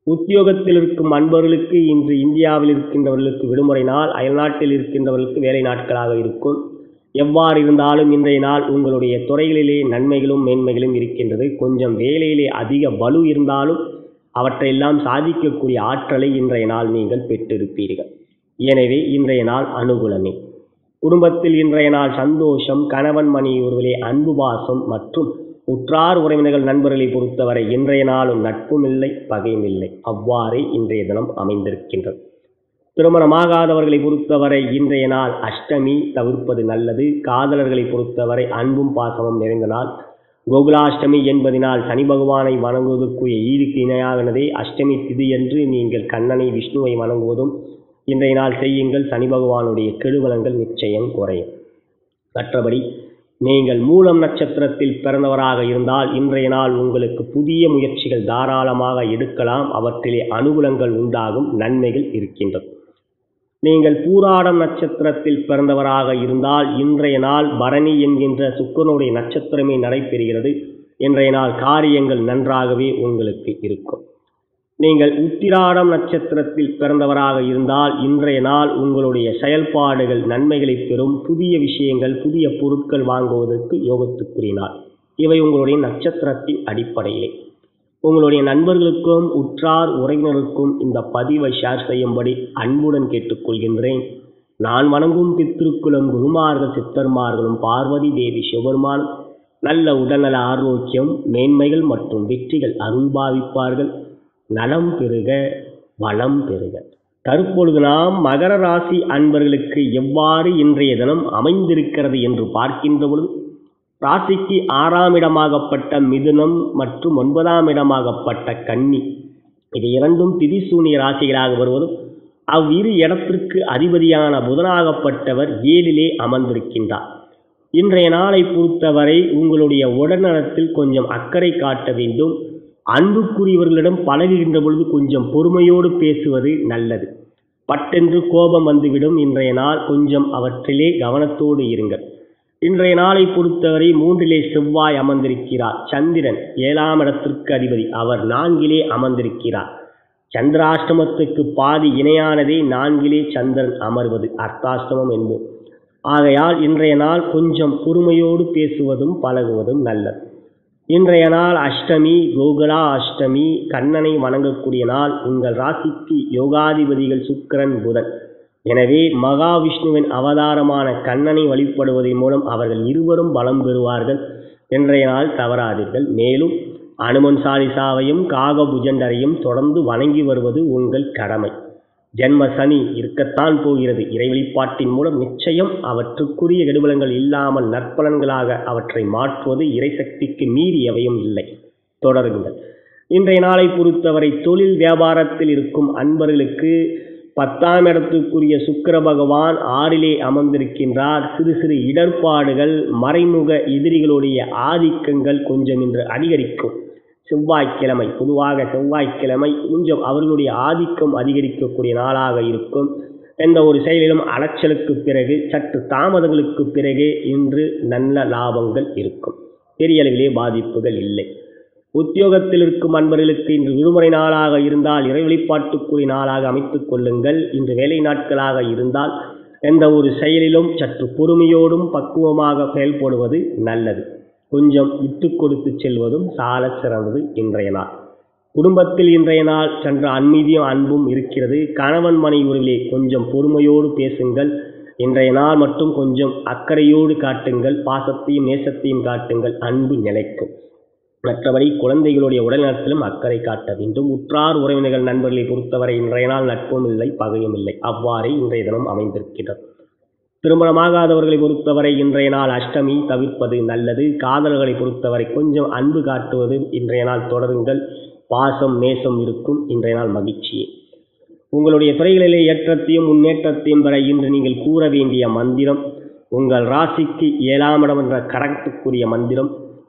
உத்தியோகத்தில் இருக்கும் அன்பர்களுக்கு இன்று இந்தியாவில் இருக்கின்றவர்களுக்கு விடுமுறை நாள் அயல்நாட்டில் இருக்கின்றவர்களுக்கு வேலை நாட்களாக இருக்கும் எவ்வாறு இருந்தாலும் இன்றைய நாள் உங்களுடைய துறைகளிலே நன்மைகளும் மேன்மைகளும் இருக்கின்றது கொஞ்சம் வேலையிலே அதிக பலு இருந்தாலும் அவற்றையெல்லாம் சாதிக்கக்கூடிய ஆற்றலை இன்றைய நாள் நீங்கள் பெற்றிருப்பீர்கள் எனவே இன்றைய நாள் அனுகூலமே குடும்பத்தில் இன்றைய நாள் சந்தோஷம் கணவன் மனைவியுறவிலே அன்பு பாசம் மற்றும் உற்றார் உறவினர்கள் நண்பர்களை பொறுத்தவரை இன்றைய நாளும் நட்பும் இல்லை பகையும் இல்லை அவ்வாறே இன்றைய தினம் அமைந்திருக்கின்றது திருமணமாகாதவர்களை பொறுத்தவரை இன்றைய நாள் அஷ்டமி தவிர்ப்பது நல்லது காதலர்களை பொறுத்தவரை அன்பும் பாசமும் நிறைந்த நாள் கோகுலாஷ்டமி என்பதினால் சனி பகவானை வணங்குவதற்குரிய ஈடுக்கு இணையாகனதே அஷ்டமி திதி என்று நீங்கள் கண்ணனை விஷ்ணுவை வணங்குவதும் இன்றைய நாள் செய்யுங்கள் சனி பகவானுடைய கெடுபலங்கள் நிச்சயம் குறையும் மற்றபடி நீங்கள் மூலம் நட்சத்திரத்தில் பிறந்தவராக இருந்தால் இன்றைய நாள் உங்களுக்கு புதிய முயற்சிகள் தாராளமாக எடுக்கலாம் அவற்றிலே அனுகூலங்கள் உண்டாகும் நன்மைகள் இருக்கின்றது நீங்கள் பூராடம் நட்சத்திரத்தில் பிறந்தவராக இருந்தால் இன்றைய நாள் பரணி என்கின்ற சுக்கரனுடைய நட்சத்திரமே நடைபெறுகிறது இன்றைய நாள் காரியங்கள் நன்றாகவே உங்களுக்கு இருக்கும் நீங்கள் உத்திராடம் நட்சத்திரத்தில் பிறந்தவராக இருந்தால் இன்றைய நாள் உங்களுடைய செயல்பாடுகள் நன்மைகளை பெறும் புதிய விஷயங்கள் புதிய பொருட்கள் வாங்குவதற்கு யோகத்துக்குரிய நாள் இவை உங்களுடைய நட்சத்திரத்தின் அடிப்படையிலே உங்களுடைய நண்பர்களுக்கும் உற்றார் உறவினருக்கும் இந்த பதிவை ஷேர் செய்யும்படி அன்புடன் கேட்டுக்கொள்கின்றேன் நான் வணங்கும் பித்திருக்குளம் குருமார்கள் சித்தர்மார்களும் பார்வதி தேவி சிவபெருமானும் நல்ல உடல்நல ஆரோக்கியம் மேன்மைகள் மற்றும் வெற்றிகள் அருள்பாவிப்பார்கள் நலம் பெறுக வளம் பெறுக தற்பொழுது நாம் மகர ராசி அன்பர்களுக்கு எவ்வாறு இன்றைய தினம் அமைந்திருக்கிறது என்று பார்க்கின்ற பொழுது ராசிக்கு ஆறாம் இடமாகப்பட்ட மிதுனம் மற்றும் ஒன்பதாம் இடமாகப்பட்ட கன்னி இது இரண்டும் திதிசூனிய ராசிகளாக வருவதும் அவ்விரு இடத்திற்கு அதிபதியான புதனாகப்பட்டவர் ஏழிலே அமர்ந்திருக்கின்றார் இன்றைய நாளை பொறுத்தவரை உங்களுடைய உடல்நலத்தில் கொஞ்சம் அக்கறை காட்ட வேண்டும் அன்புக்குரியவர்களிடம் பழகுகின்ற பொழுது கொஞ்சம் பொறுமையோடு பேசுவது நல்லது பட்டென்று கோபம் வந்துவிடும் இன்றைய நாள் கொஞ்சம் அவற்றிலே கவனத்தோடு இருங்கள் இன்றைய நாளை பொறுத்தவரை மூன்றிலே செவ்வாய் அமர்ந்திருக்கிறார் சந்திரன் ஏழாம் இடத்திற்கு அதிபதி அவர் நான்கிலே அமர்ந்திருக்கிறார் சந்திராஷ்டமத்துக்கு பாதி இணையானதே நான்கிலே சந்திரன் அமர்வது அர்த்தாஷ்டமம் என்போம் ஆகையால் இன்றைய நாள் கொஞ்சம் பொறுமையோடு பேசுவதும் பழகுவதும் நல்லது இன்றைய நாள் அஷ்டமி கோகுலா அஷ்டமி கண்ணனை வணங்கக்கூடிய நாள் உங்கள் ராசிக்கு யோகாதிபதிகள் சுக்கிரன் புதன் எனவே மகாவிஷ்ணுவின் அவதாரமான கண்ணனை வழிபடுவதன் மூலம் அவர்கள் இருவரும் பலம் பெறுவார்கள் இன்றைய நாள் தவறாதீர்கள் மேலும் அனுமன் சாலிசாவையும் காகபுஜண்டரையும் தொடர்ந்து வணங்கி வருவது உங்கள் கடமை ஜென்ம சனி இருக்கத்தான் போகிறது இறை வழிபாட்டின் மூலம் நிச்சயம் அவற்றுக்குரிய கெடுபலங்கள் இல்லாமல் நற்பலன்களாக அவற்றை மாற்றுவது இறைசக்திக்கு மீறி எவையும் இல்லை தொடருங்கள் இன்றைய நாளை பொறுத்தவரை தொழில் வியாபாரத்தில் இருக்கும் அன்பர்களுக்கு பத்தாம் இடத்துக்குரிய சுக்கிர பகவான் ஆறிலே அமர்ந்திருக்கின்றார் சிறு சிறு இடர்பாடுகள் மறைமுக எதிரிகளுடைய ஆதிக்கங்கள் கொஞ்சம் இன்று அதிகரிக்கும் செவ்வாய்க்கிழமை பொதுவாக செவ்வாய்க்கிழமை கொஞ்சம் அவர்களுடைய ஆதிக்கம் அதிகரிக்கக்கூடிய நாளாக இருக்கும் எந்த ஒரு செயலிலும் அலைச்சலுக்கு பிறகு சற்று தாமதங்களுக்கு பிறகு இன்று நல்ல லாபங்கள் இருக்கும் பெரிய அளவிலே பாதிப்புகள் இல்லை உத்தியோகத்தில் இருக்கும் அன்பர்களுக்கு இன்று விடுமுறை நாளாக இருந்தால் இறை வழிபாட்டுக்குரிய நாளாக அமைத்துக் கொள்ளுங்கள் இன்று வேலை நாட்களாக இருந்தால் எந்த ஒரு செயலிலும் சற்று பொறுமையோடும் பக்குவமாக செயல்படுவது நல்லது கொஞ்சம் விட்டு கொடுத்து செல்வதும் சால சிறந்தது இன்றைய நாள் குடும்பத்தில் இன்றைய நாள் சென்ற அன்மீதியும் அன்பும் இருக்கிறது கணவன் மனைவி உறவிலே கொஞ்சம் பொறுமையோடு பேசுங்கள் இன்றைய நாள் மட்டும் கொஞ்சம் அக்கறையோடு காட்டுங்கள் பாசத்தையும் நேசத்தையும் காட்டுங்கள் அன்பு நிலைக்கும் மற்றபடி குழந்தைகளுடைய உடல்நலத்திலும் அக்கறை காட்ட வேண்டும் உற்றார் உறவினர்கள் நண்பர்களை பொறுத்தவரை இன்றைய நாள் நட்பும் இல்லை பகையும் இல்லை அவ்வாறே இன்றைய தினம் அமைந்திருக்கிறது திருமணமாகாதவர்களை பொறுத்தவரை இன்றைய நாள் அஷ்டமி தவிர்ப்பது நல்லது காதலர்களை பொறுத்தவரை கொஞ்சம் அன்பு காட்டுவது இன்றைய நாள் தொடருங்கள் பாசம் நேசம் இருக்கும் இன்றைய நாள் மகிழ்ச்சியே உங்களுடைய துறைகளிலே ஏற்றத்தையும் முன்னேற்றத்தையும் பெற இன்று நீங்கள் கூற வேண்டிய மந்திரம் உங்கள் ராசிக்கு ஏழாம் இடம் என்ற கடகத்துக்குரிய மந்திரம்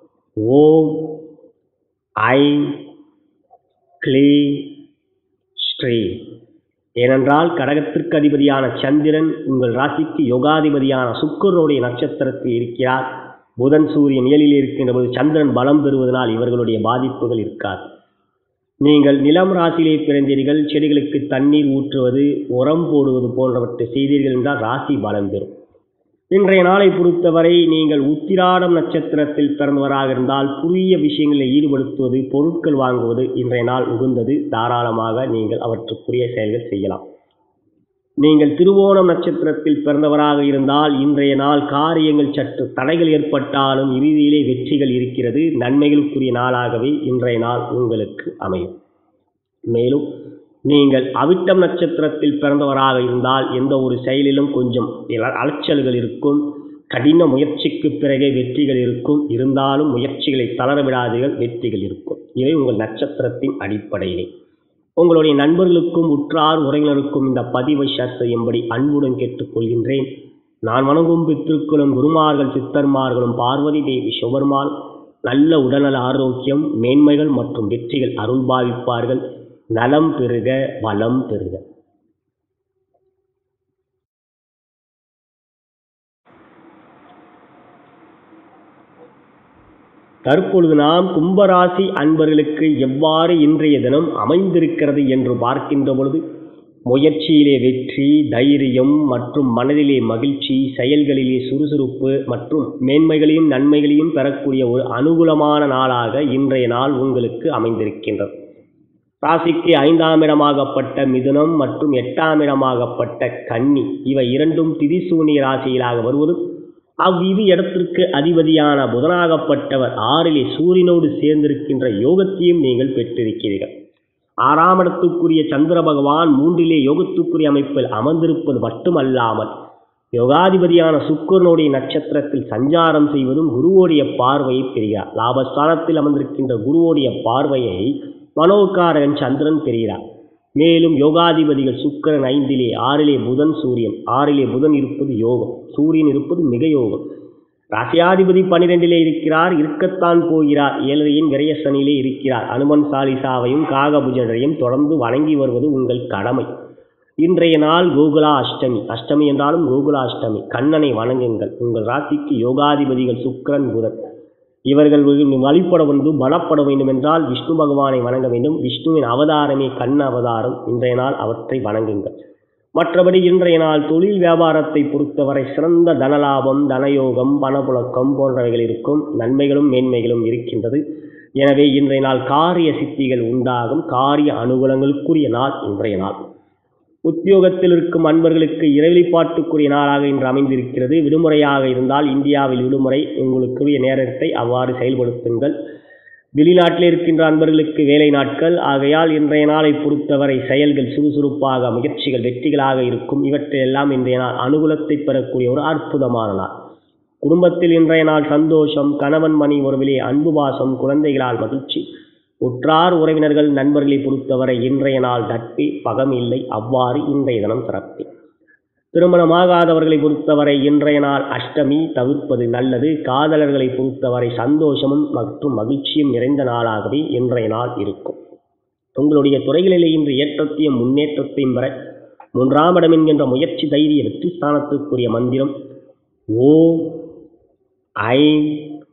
ஓம் ஐ க்ளீ ஸ்ரீ ஏனென்றால் கடகத்திற்கு அதிபதியான சந்திரன் உங்கள் ராசிக்கு யோகாதிபதியான சுக்கரனுடைய நட்சத்திரத்தில் இருக்கிறார் புதன் சூரியன் ஏழில் இருக்கின்ற போது சந்திரன் பலம் பெறுவதனால் இவர்களுடைய பாதிப்புகள் இருக்காது நீங்கள் நிலம் ராசியிலே பிறந்தீர்கள் செடிகளுக்கு தண்ணீர் ஊற்றுவது உரம் போடுவது போன்றவற்றை செய்தீர்கள் என்றால் ராசி பலம் பெறும் இன்றைய நாளை பொறுத்தவரை நீங்கள் உத்திராடம் நட்சத்திரத்தில் பிறந்தவராக இருந்தால் புதிய விஷயங்களில் ஈடுபடுத்துவது பொருட்கள் வாங்குவது இன்றைய நாள் உகந்தது தாராளமாக நீங்கள் அவற்றுக்குரிய செயல்கள் செய்யலாம் நீங்கள் திருவோணம் நட்சத்திரத்தில் பிறந்தவராக இருந்தால் இன்றைய நாள் காரியங்கள் சற்று தடைகள் ஏற்பட்டாலும் இறுதியிலே வெற்றிகள் இருக்கிறது நன்மைகளுக்குரிய நாளாகவே இன்றைய நாள் உங்களுக்கு அமையும் மேலும் நீங்கள் அவிட்டம் நட்சத்திரத்தில் பிறந்தவராக இருந்தால் எந்த ஒரு செயலிலும் கொஞ்சம் இல- அலைச்சல்கள் இருக்கும் கடின முயற்சிக்கு பிறகே வெற்றிகள் இருக்கும் இருந்தாலும் முயற்சிகளை தளர விடாதீர்கள் வெற்றிகள் இருக்கும் இவை உங்கள் நட்சத்திரத்தின் அடிப்படையிலே உங்களுடைய நண்பர்களுக்கும் உற்றார் உறவினருக்கும் இந்த பதிவை ஷேர் செய்யும்படி அன்புடன் கேட்டுக்கொள்கின்றேன் நான் வணங்கும் பித்திருக்களும் குருமார்கள் சித்தர்மார்களும் பார்வதி தேவி சிவபெருமான் நல்ல உடல்நல ஆரோக்கியம் மேன்மைகள் மற்றும் வெற்றிகள் அருள் பாவிப்பார்கள் நலம் பெறுக வளம் பெறுக தற்பொழுது நாம் கும்பராசி அன்பர்களுக்கு எவ்வாறு இன்றைய தினம் அமைந்திருக்கிறது என்று பார்க்கின்ற பொழுது முயற்சியிலே வெற்றி தைரியம் மற்றும் மனதிலே மகிழ்ச்சி செயல்களிலே சுறுசுறுப்பு மற்றும் மேன்மைகளையும் நன்மைகளையும் பெறக்கூடிய ஒரு அனுகூலமான நாளாக இன்றைய நாள் உங்களுக்கு அமைந்திருக்கின்றது ராசிக்கு ஐந்தாம் இடமாகப்பட்ட மிதுனம் மற்றும் எட்டாம் இடமாகப்பட்ட கன்னி இவை இரண்டும் திதிசூனிய ராசியிலாக வருவதும் அவ்விரு இடத்திற்கு அதிபதியான புதனாகப்பட்டவர் ஆறிலே சூரியனோடு சேர்ந்திருக்கின்ற யோகத்தையும் நீங்கள் பெற்றிருக்கிறீர்கள் ஆறாம் இடத்துக்குரிய சந்திர பகவான் மூன்றிலே யோகத்துக்குரிய அமைப்பில் அமர்ந்திருப்பது மட்டுமல்லாமல் யோகாதிபதியான சுக்கரனுடைய நட்சத்திரத்தில் சஞ்சாரம் செய்வதும் குருவோடைய பார்வையை பெறுகிறார் லாபஸ்தானத்தில் அமர்ந்திருக்கின்ற குருவோடைய பார்வையை மனோகாரகன் சந்திரன் பெறுகிறார் மேலும் யோகாதிபதிகள் சுக்கிரன் ஐந்திலே ஆறிலே புதன் சூரியன் ஆறிலே புதன் இருப்பது யோகம் சூரியன் இருப்பது மிக யோகம் ராசியாதிபதி பனிரெண்டிலே இருக்கிறார் இருக்கத்தான் போகிறார் ஏழரையின் விரய சனியிலே இருக்கிறார் அனுமன் சாலிசாவையும் காகபுஜனையும் தொடர்ந்து வணங்கி வருவது உங்கள் கடமை இன்றைய நாள் கோகுலா அஷ்டமி அஷ்டமி என்றாலும் கோகுலா அஷ்டமி கண்ணனை வணங்குங்கள் உங்கள் ராசிக்கு யோகாதிபதிகள் சுக்கிரன் புதன் இவர்கள் வி- வழிபட வேண்டும் பலப்பட வேண்டும் என்றால் விஷ்ணு பகவானை வணங்க வேண்டும் விஷ்ணுவின் அவதாரமே கண்ண அவதாரம் இன்றைய நாள் அவற்றை வணங்குங்கள் மற்றபடி இன்றைய நாள் தொழில் வியாபாரத்தை பொறுத்தவரை சிறந்த தனலாபம் தனயோகம் பணப்புழக்கம் போன்றவைகள் இருக்கும் நன்மைகளும் மேன்மைகளும் இருக்கின்றது எனவே இன்றைய நாள் காரிய சித்திகள் உண்டாகும் காரிய அனுகூலங்களுக்குரிய நாள் இன்றைய நாள் உத்தியோகத்தில் இருக்கும் அன்பர்களுக்கு இறைவழிபாட்டுக்குரிய நாளாக இன்று அமைந்திருக்கிறது விடுமுறையாக இருந்தால் இந்தியாவில் விடுமுறை உங்களுக்குரிய நேரத்தை அவ்வாறு செயல்படுத்துங்கள் வெளிநாட்டில் இருக்கின்ற அன்பர்களுக்கு வேலை நாட்கள் ஆகையால் இன்றைய நாளை பொறுத்தவரை செயல்கள் சுறுசுறுப்பாக முயற்சிகள் வெற்றிகளாக இருக்கும் இவற்றையெல்லாம் இன்றைய நாள் அனுகூலத்தை பெறக்கூடிய ஒரு அற்புதமான நாள் குடும்பத்தில் இன்றைய நாள் சந்தோஷம் கணவன் மணி உறவிலே அன்பு பாசம் குழந்தைகளால் மகிழ்ச்சி உற்றார் உறவினர்கள் நண்பர்களை பொறுத்தவரை இன்றைய நாள் நட்பே பகம் இல்லை அவ்வாறு இன்றைய தினம் சிறப்பு திருமணமாகாதவர்களை பொறுத்தவரை இன்றைய நாள் அஷ்டமி தவிர்ப்பது நல்லது காதலர்களை பொறுத்தவரை சந்தோஷமும் மற்றும் மகிழ்ச்சியும் நிறைந்த நாளாகவே இன்றைய நாள் இருக்கும் உங்களுடைய துறைகளிலே இன்று ஏற்றத்தையும் முன்னேற்றத்தையும் பெற மூன்றாம் இடம் என்கின்ற முயற்சி தைரிய வெற்றி ஸ்தானத்துக்குரிய மந்திரம் ஓம் ஐம்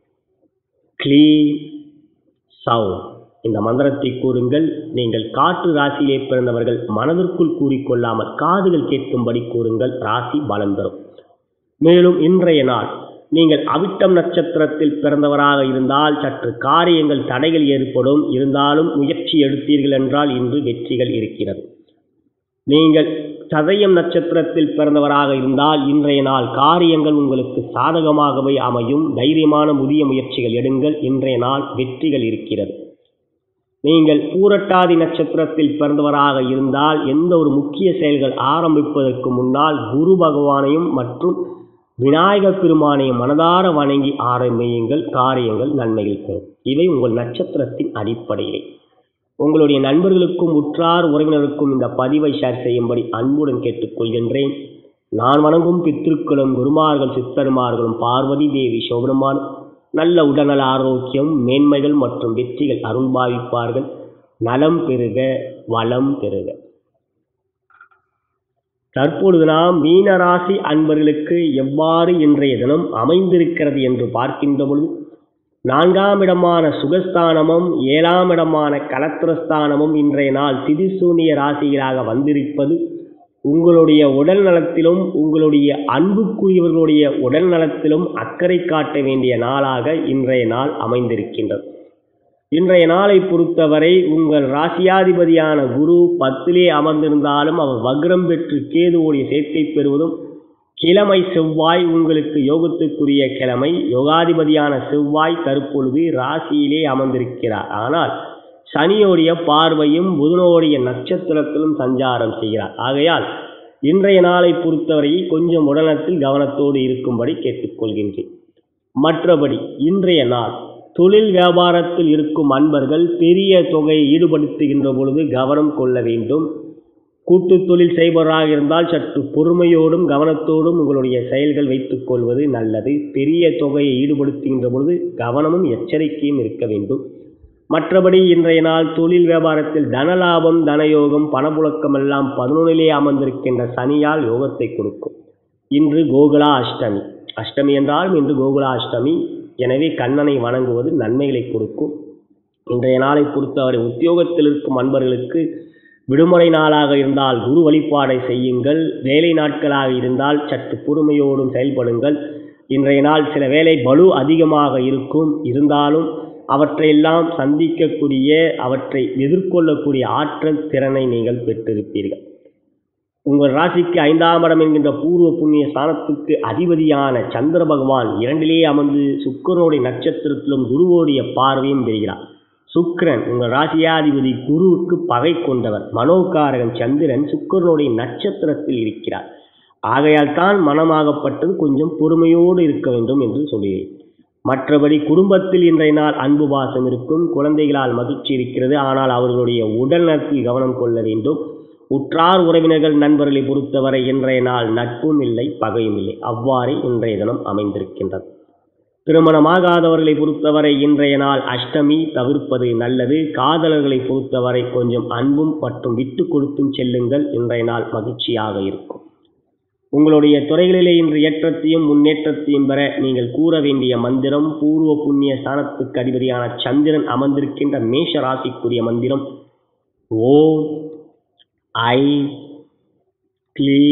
க்ளீம் சவுண்ட் இந்த மந்திரத்தை கூறுங்கள் நீங்கள் காற்று ராசியிலே பிறந்தவர்கள் மனதிற்குள் கூறிக்கொள்ளாமல் காதுகள் கேட்கும்படி கூறுங்கள் ராசி பலம் பெறும் மேலும் இன்றைய நாள் நீங்கள் அவிட்டம் நட்சத்திரத்தில் பிறந்தவராக இருந்தால் சற்று காரியங்கள் தடைகள் ஏற்படும் இருந்தாலும் முயற்சி எடுத்தீர்கள் என்றால் இன்று வெற்றிகள் இருக்கிறது நீங்கள் சதயம் நட்சத்திரத்தில் பிறந்தவராக இருந்தால் இன்றைய நாள் காரியங்கள் உங்களுக்கு சாதகமாகவே அமையும் தைரியமான புதிய முயற்சிகள் எடுங்கள் இன்றைய நாள் வெற்றிகள் இருக்கிறது நீங்கள் பூரட்டாதி நட்சத்திரத்தில் பிறந்தவராக இருந்தால் எந்த ஒரு முக்கிய செயல்கள் ஆரம்பிப்பதற்கு முன்னால் குரு பகவானையும் மற்றும் விநாயகர் பெருமானையும் மனதார வணங்கி ஆரம்பியுங்கள் காரியங்கள் நன்மைகள் பெறும் இவை உங்கள் நட்சத்திரத்தின் அடிப்படையிலே உங்களுடைய நண்பர்களுக்கும் உற்றார் உறவினருக்கும் இந்த பதிவை ஷேர் செய்யும்படி அன்புடன் கேட்டுக்கொள்கின்றேன் நான் வணங்கும் பித்திருக்களும் குருமார்கள் சித்தர்மார்களும் பார்வதி தேவி சிவபெருமான் நல்ல உடல்நல ஆரோக்கியம் மேன்மைகள் மற்றும் வெற்றிகள் அருள் பாவிப்பார்கள் நலம் பெறுக வளம் பெறுக தற்பொழுது நாம் மீனராசி அன்பர்களுக்கு எவ்வாறு இன்றைய தினம் அமைந்திருக்கிறது என்று பார்க்கின்ற பொழுது நான்காம் இடமான சுகஸ்தானமும் ஏழாம் இடமான கலத்திரஸ்தானமும் இன்றைய நாள் திதிசூனிய ராசிகளாக வந்திருப்பது உங்களுடைய உடல் நலத்திலும் உங்களுடைய அன்புக்குரியவர்களுடைய உடல் நலத்திலும் அக்கறை காட்ட வேண்டிய நாளாக இன்றைய நாள் அமைந்திருக்கின்றது இன்றைய நாளை பொறுத்தவரை உங்கள் ராசியாதிபதியான குரு பத்திலே அமர்ந்திருந்தாலும் அவர் வக்ரம் பெற்று கேதுவோடைய சேர்க்கை பெறுவதும் கிழமை செவ்வாய் உங்களுக்கு யோகத்துக்குரிய கிழமை யோகாதிபதியான செவ்வாய் தற்பொழுது ராசியிலே அமர்ந்திருக்கிறார் ஆனால் சனியோடைய பார்வையும் புதனோடைய நட்சத்திரத்திலும் சஞ்சாரம் செய்கிறார் ஆகையால் இன்றைய நாளை பொறுத்தவரை கொஞ்சம் உடனத்தில் கவனத்தோடு இருக்கும்படி கேட்டுக்கொள்கின்றேன் மற்றபடி இன்றைய நாள் தொழில் வியாபாரத்தில் இருக்கும் அன்பர்கள் பெரிய தொகையை ஈடுபடுத்துகின்ற பொழுது கவனம் கொள்ள வேண்டும் கூட்டு தொழில் செய்பவராக இருந்தால் சற்று பொறுமையோடும் கவனத்தோடும் உங்களுடைய செயல்கள் வைத்துக் கொள்வது நல்லது பெரிய தொகையை ஈடுபடுத்துகின்ற பொழுது கவனமும் எச்சரிக்கையும் இருக்க வேண்டும் மற்றபடி இன்றைய நாள் தொழில் வியாபாரத்தில் தனலாபம் தனயோகம் பணப்புழக்கம் எல்லாம் பதினொன்றிலே அமர்ந்திருக்கின்ற சனியால் யோகத்தை கொடுக்கும் இன்று கோகுலா அஷ்டமி அஷ்டமி என்றாலும் இன்று கோகுலா அஷ்டமி எனவே கண்ணனை வணங்குவது நன்மைகளை கொடுக்கும் இன்றைய நாளை பொறுத்தவரை உத்தியோகத்தில் இருக்கும் அன்பர்களுக்கு விடுமுறை நாளாக இருந்தால் குரு வழிபாடை செய்யுங்கள் வேலை நாட்களாக இருந்தால் சற்று பொறுமையோடும் செயல்படுங்கள் இன்றைய நாள் சில வேலை பலு அதிகமாக இருக்கும் இருந்தாலும் அவற்றையெல்லாம் சந்திக்கக்கூடிய அவற்றை எதிர்கொள்ளக்கூடிய ஆற்றல் திறனை நீங்கள் பெற்றிருப்பீர்கள் உங்கள் ராசிக்கு ஐந்தாம் இடம் என்கின்ற பூர்வ புண்ணிய ஸ்தானத்துக்கு அதிபதியான சந்திர பகவான் இரண்டிலே அமர்ந்து சுக்கரனுடைய நட்சத்திரத்திலும் குருவோடைய பார்வையும் பெறுகிறார் சுக்கிரன் உங்கள் ராசியாதிபதி குருவுக்கு பகை கொண்டவர் மனோகாரகன் சந்திரன் சுக்கரனுடைய நட்சத்திரத்தில் இருக்கிறார் ஆகையால் தான் மனமாகப்பட்டது கொஞ்சம் பொறுமையோடு இருக்க வேண்டும் என்று சொல்கிறேன் மற்றபடி குடும்பத்தில் இன்றைய நாள் அன்பு பாசம் இருக்கும் குழந்தைகளால் மகிழ்ச்சி இருக்கிறது ஆனால் அவர்களுடைய உடல் நலத்தில் கவனம் கொள்ள வேண்டும் உற்றார் உறவினர்கள் நண்பர்களை பொறுத்தவரை இன்றைய நாள் நட்பும் இல்லை பகையும் இல்லை அவ்வாறே இன்றைய தினம் அமைந்திருக்கின்றது திருமணமாகாதவர்களை பொறுத்தவரை இன்றைய நாள் அஷ்டமி தவிர்ப்பது நல்லது காதலர்களை பொறுத்தவரை கொஞ்சம் அன்பும் மற்றும் விட்டு கொடுத்தும் செல்லுங்கள் இன்றைய நாள் மகிழ்ச்சியாக இருக்கும் உங்களுடைய துறைகளிலே இன்று ஏற்றத்தையும் முன்னேற்றத்தையும் பெற நீங்கள் கூற வேண்டிய மந்திரம் பூர்வ புண்ணிய ஸ்தானத்துக்கு அதிபதியான சந்திரன் அமர்ந்திருக்கின்ற மேஷ ராசிக்குரிய மந்திரம் ஓம் ஐ க்ளீ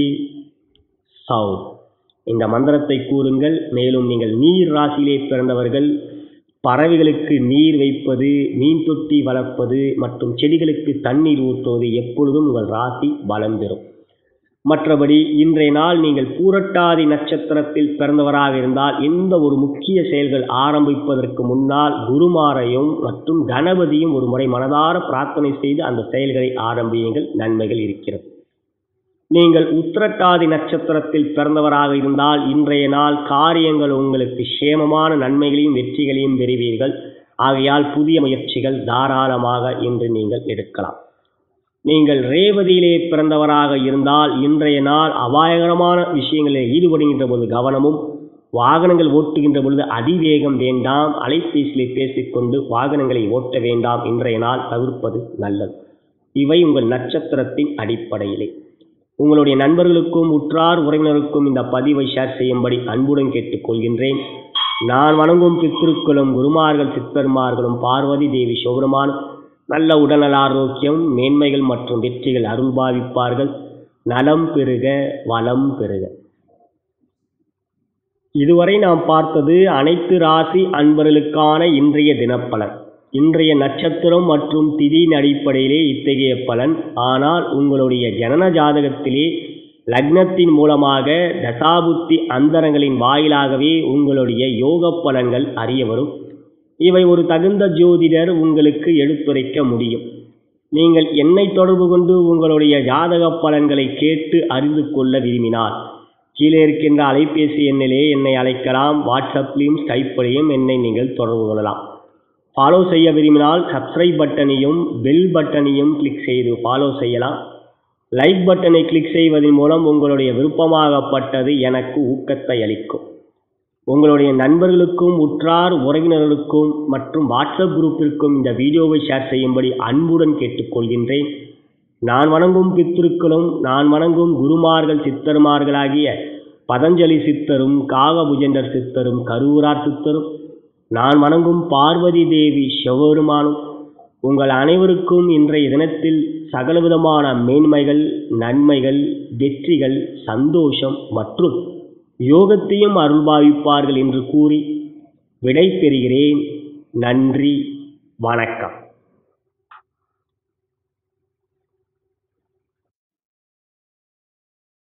சவு இந்த மந்திரத்தை கூறுங்கள் மேலும் நீங்கள் நீர் ராசியிலே பிறந்தவர்கள் பறவைகளுக்கு நீர் வைப்பது மீன் தொட்டி வளர்ப்பது மற்றும் செடிகளுக்கு தண்ணீர் ஊற்றுவது எப்பொழுதும் உங்கள் ராசி பலம் பெறும் மற்றபடி இன்றைய நாள் நீங்கள் பூரட்டாதி நட்சத்திரத்தில் பிறந்தவராக இருந்தால் எந்த ஒரு முக்கிய செயல்கள் ஆரம்பிப்பதற்கு முன்னால் குருமாரையும் மற்றும் கணபதியும் ஒரு முறை மனதார பிரார்த்தனை செய்து அந்த செயல்களை ஆரம்பியுங்கள் நன்மைகள் இருக்கிறது நீங்கள் உத்திரட்டாதி நட்சத்திரத்தில் பிறந்தவராக இருந்தால் இன்றைய நாள் காரியங்கள் உங்களுக்கு சேமமான நன்மைகளையும் வெற்றிகளையும் பெறுவீர்கள் ஆகையால் புதிய முயற்சிகள் தாராளமாக இன்று நீங்கள் எடுக்கலாம் நீங்கள் ரேவதியிலே பிறந்தவராக இருந்தால் இன்றைய நாள் அபாயகரமான விஷயங்களில் ஈடுபடுகின்ற போது கவனமும் வாகனங்கள் ஓட்டுகின்ற பொழுது அதிவேகம் வேண்டாம் அலைபேசியிலே பேசிக்கொண்டு வாகனங்களை ஓட்ட வேண்டாம் இன்றைய நாள் தவிர்ப்பது நல்லது இவை உங்கள் நட்சத்திரத்தின் அடிப்படையிலே உங்களுடைய நண்பர்களுக்கும் உற்றார் உறவினருக்கும் இந்த பதிவை ஷேர் செய்யும்படி அன்புடன் கேட்டுக்கொள்கின்றேன் நான் வணங்கும் பித்திருக்களும் குருமார்கள் சித்தர்மார்களும் பார்வதி தேவி சிவபெருமான் நல்ல உடல்நல ஆரோக்கியம் மேன்மைகள் மற்றும் வெற்றிகள் அருள் பாவிப்பார்கள் நலம் பெறுக வளம் பெறுக இதுவரை நாம் பார்த்தது அனைத்து ராசி அன்பர்களுக்கான இன்றைய தினப்பலன் இன்றைய நட்சத்திரம் மற்றும் திதியின் அடிப்படையிலே இத்தகைய பலன் ஆனால் உங்களுடைய ஜனன ஜாதகத்திலே லக்னத்தின் மூலமாக தசாபுத்தி அந்தரங்களின் வாயிலாகவே உங்களுடைய யோக பலன்கள் அறிய வரும் இவை ஒரு தகுந்த ஜோதிடர் உங்களுக்கு எடுத்துரைக்க முடியும் நீங்கள் என்னை தொடர்பு கொண்டு உங்களுடைய ஜாதக பலன்களை கேட்டு அறிந்து கொள்ள விரும்பினால் கீழே இருக்கின்ற அலைபேசி எண்ணிலே என்னை அழைக்கலாம் வாட்ஸ்அப்லேயும் ஸ்கைப்லையும் என்னை நீங்கள் தொடர்பு கொள்ளலாம் ஃபாலோ செய்ய விரும்பினால் சப்ஸ்கிரைப் பட்டனையும் பெல் பட்டனையும் கிளிக் செய்து ஃபாலோ செய்யலாம் லைக் பட்டனை கிளிக் செய்வதன் மூலம் உங்களுடைய விருப்பமாகப்பட்டது எனக்கு ஊக்கத்தை அளிக்கும் உங்களுடைய நண்பர்களுக்கும் உற்றார் உறவினர்களுக்கும் மற்றும் வாட்ஸ்அப் குரூப்பிற்கும் இந்த வீடியோவை ஷேர் செய்யும்படி அன்புடன் கேட்டுக்கொள்கின்றேன் நான் வணங்கும் பித்திருக்களும் நான் வணங்கும் குருமார்கள் சித்தர்மார்களாகிய பதஞ்சலி சித்தரும் காகபுஜண்டர் சித்தரும் கரூரார் சித்தரும் நான் வணங்கும் பார்வதி தேவி சிவபெருமானும் உங்கள் அனைவருக்கும் இன்றைய தினத்தில் சகலவிதமான மேன்மைகள் நன்மைகள் வெற்றிகள் சந்தோஷம் மற்றும் யோகத்தையும் அருள்பாவிப்பார்கள் என்று கூறி விடை பெறுகிறேன் நன்றி வணக்கம்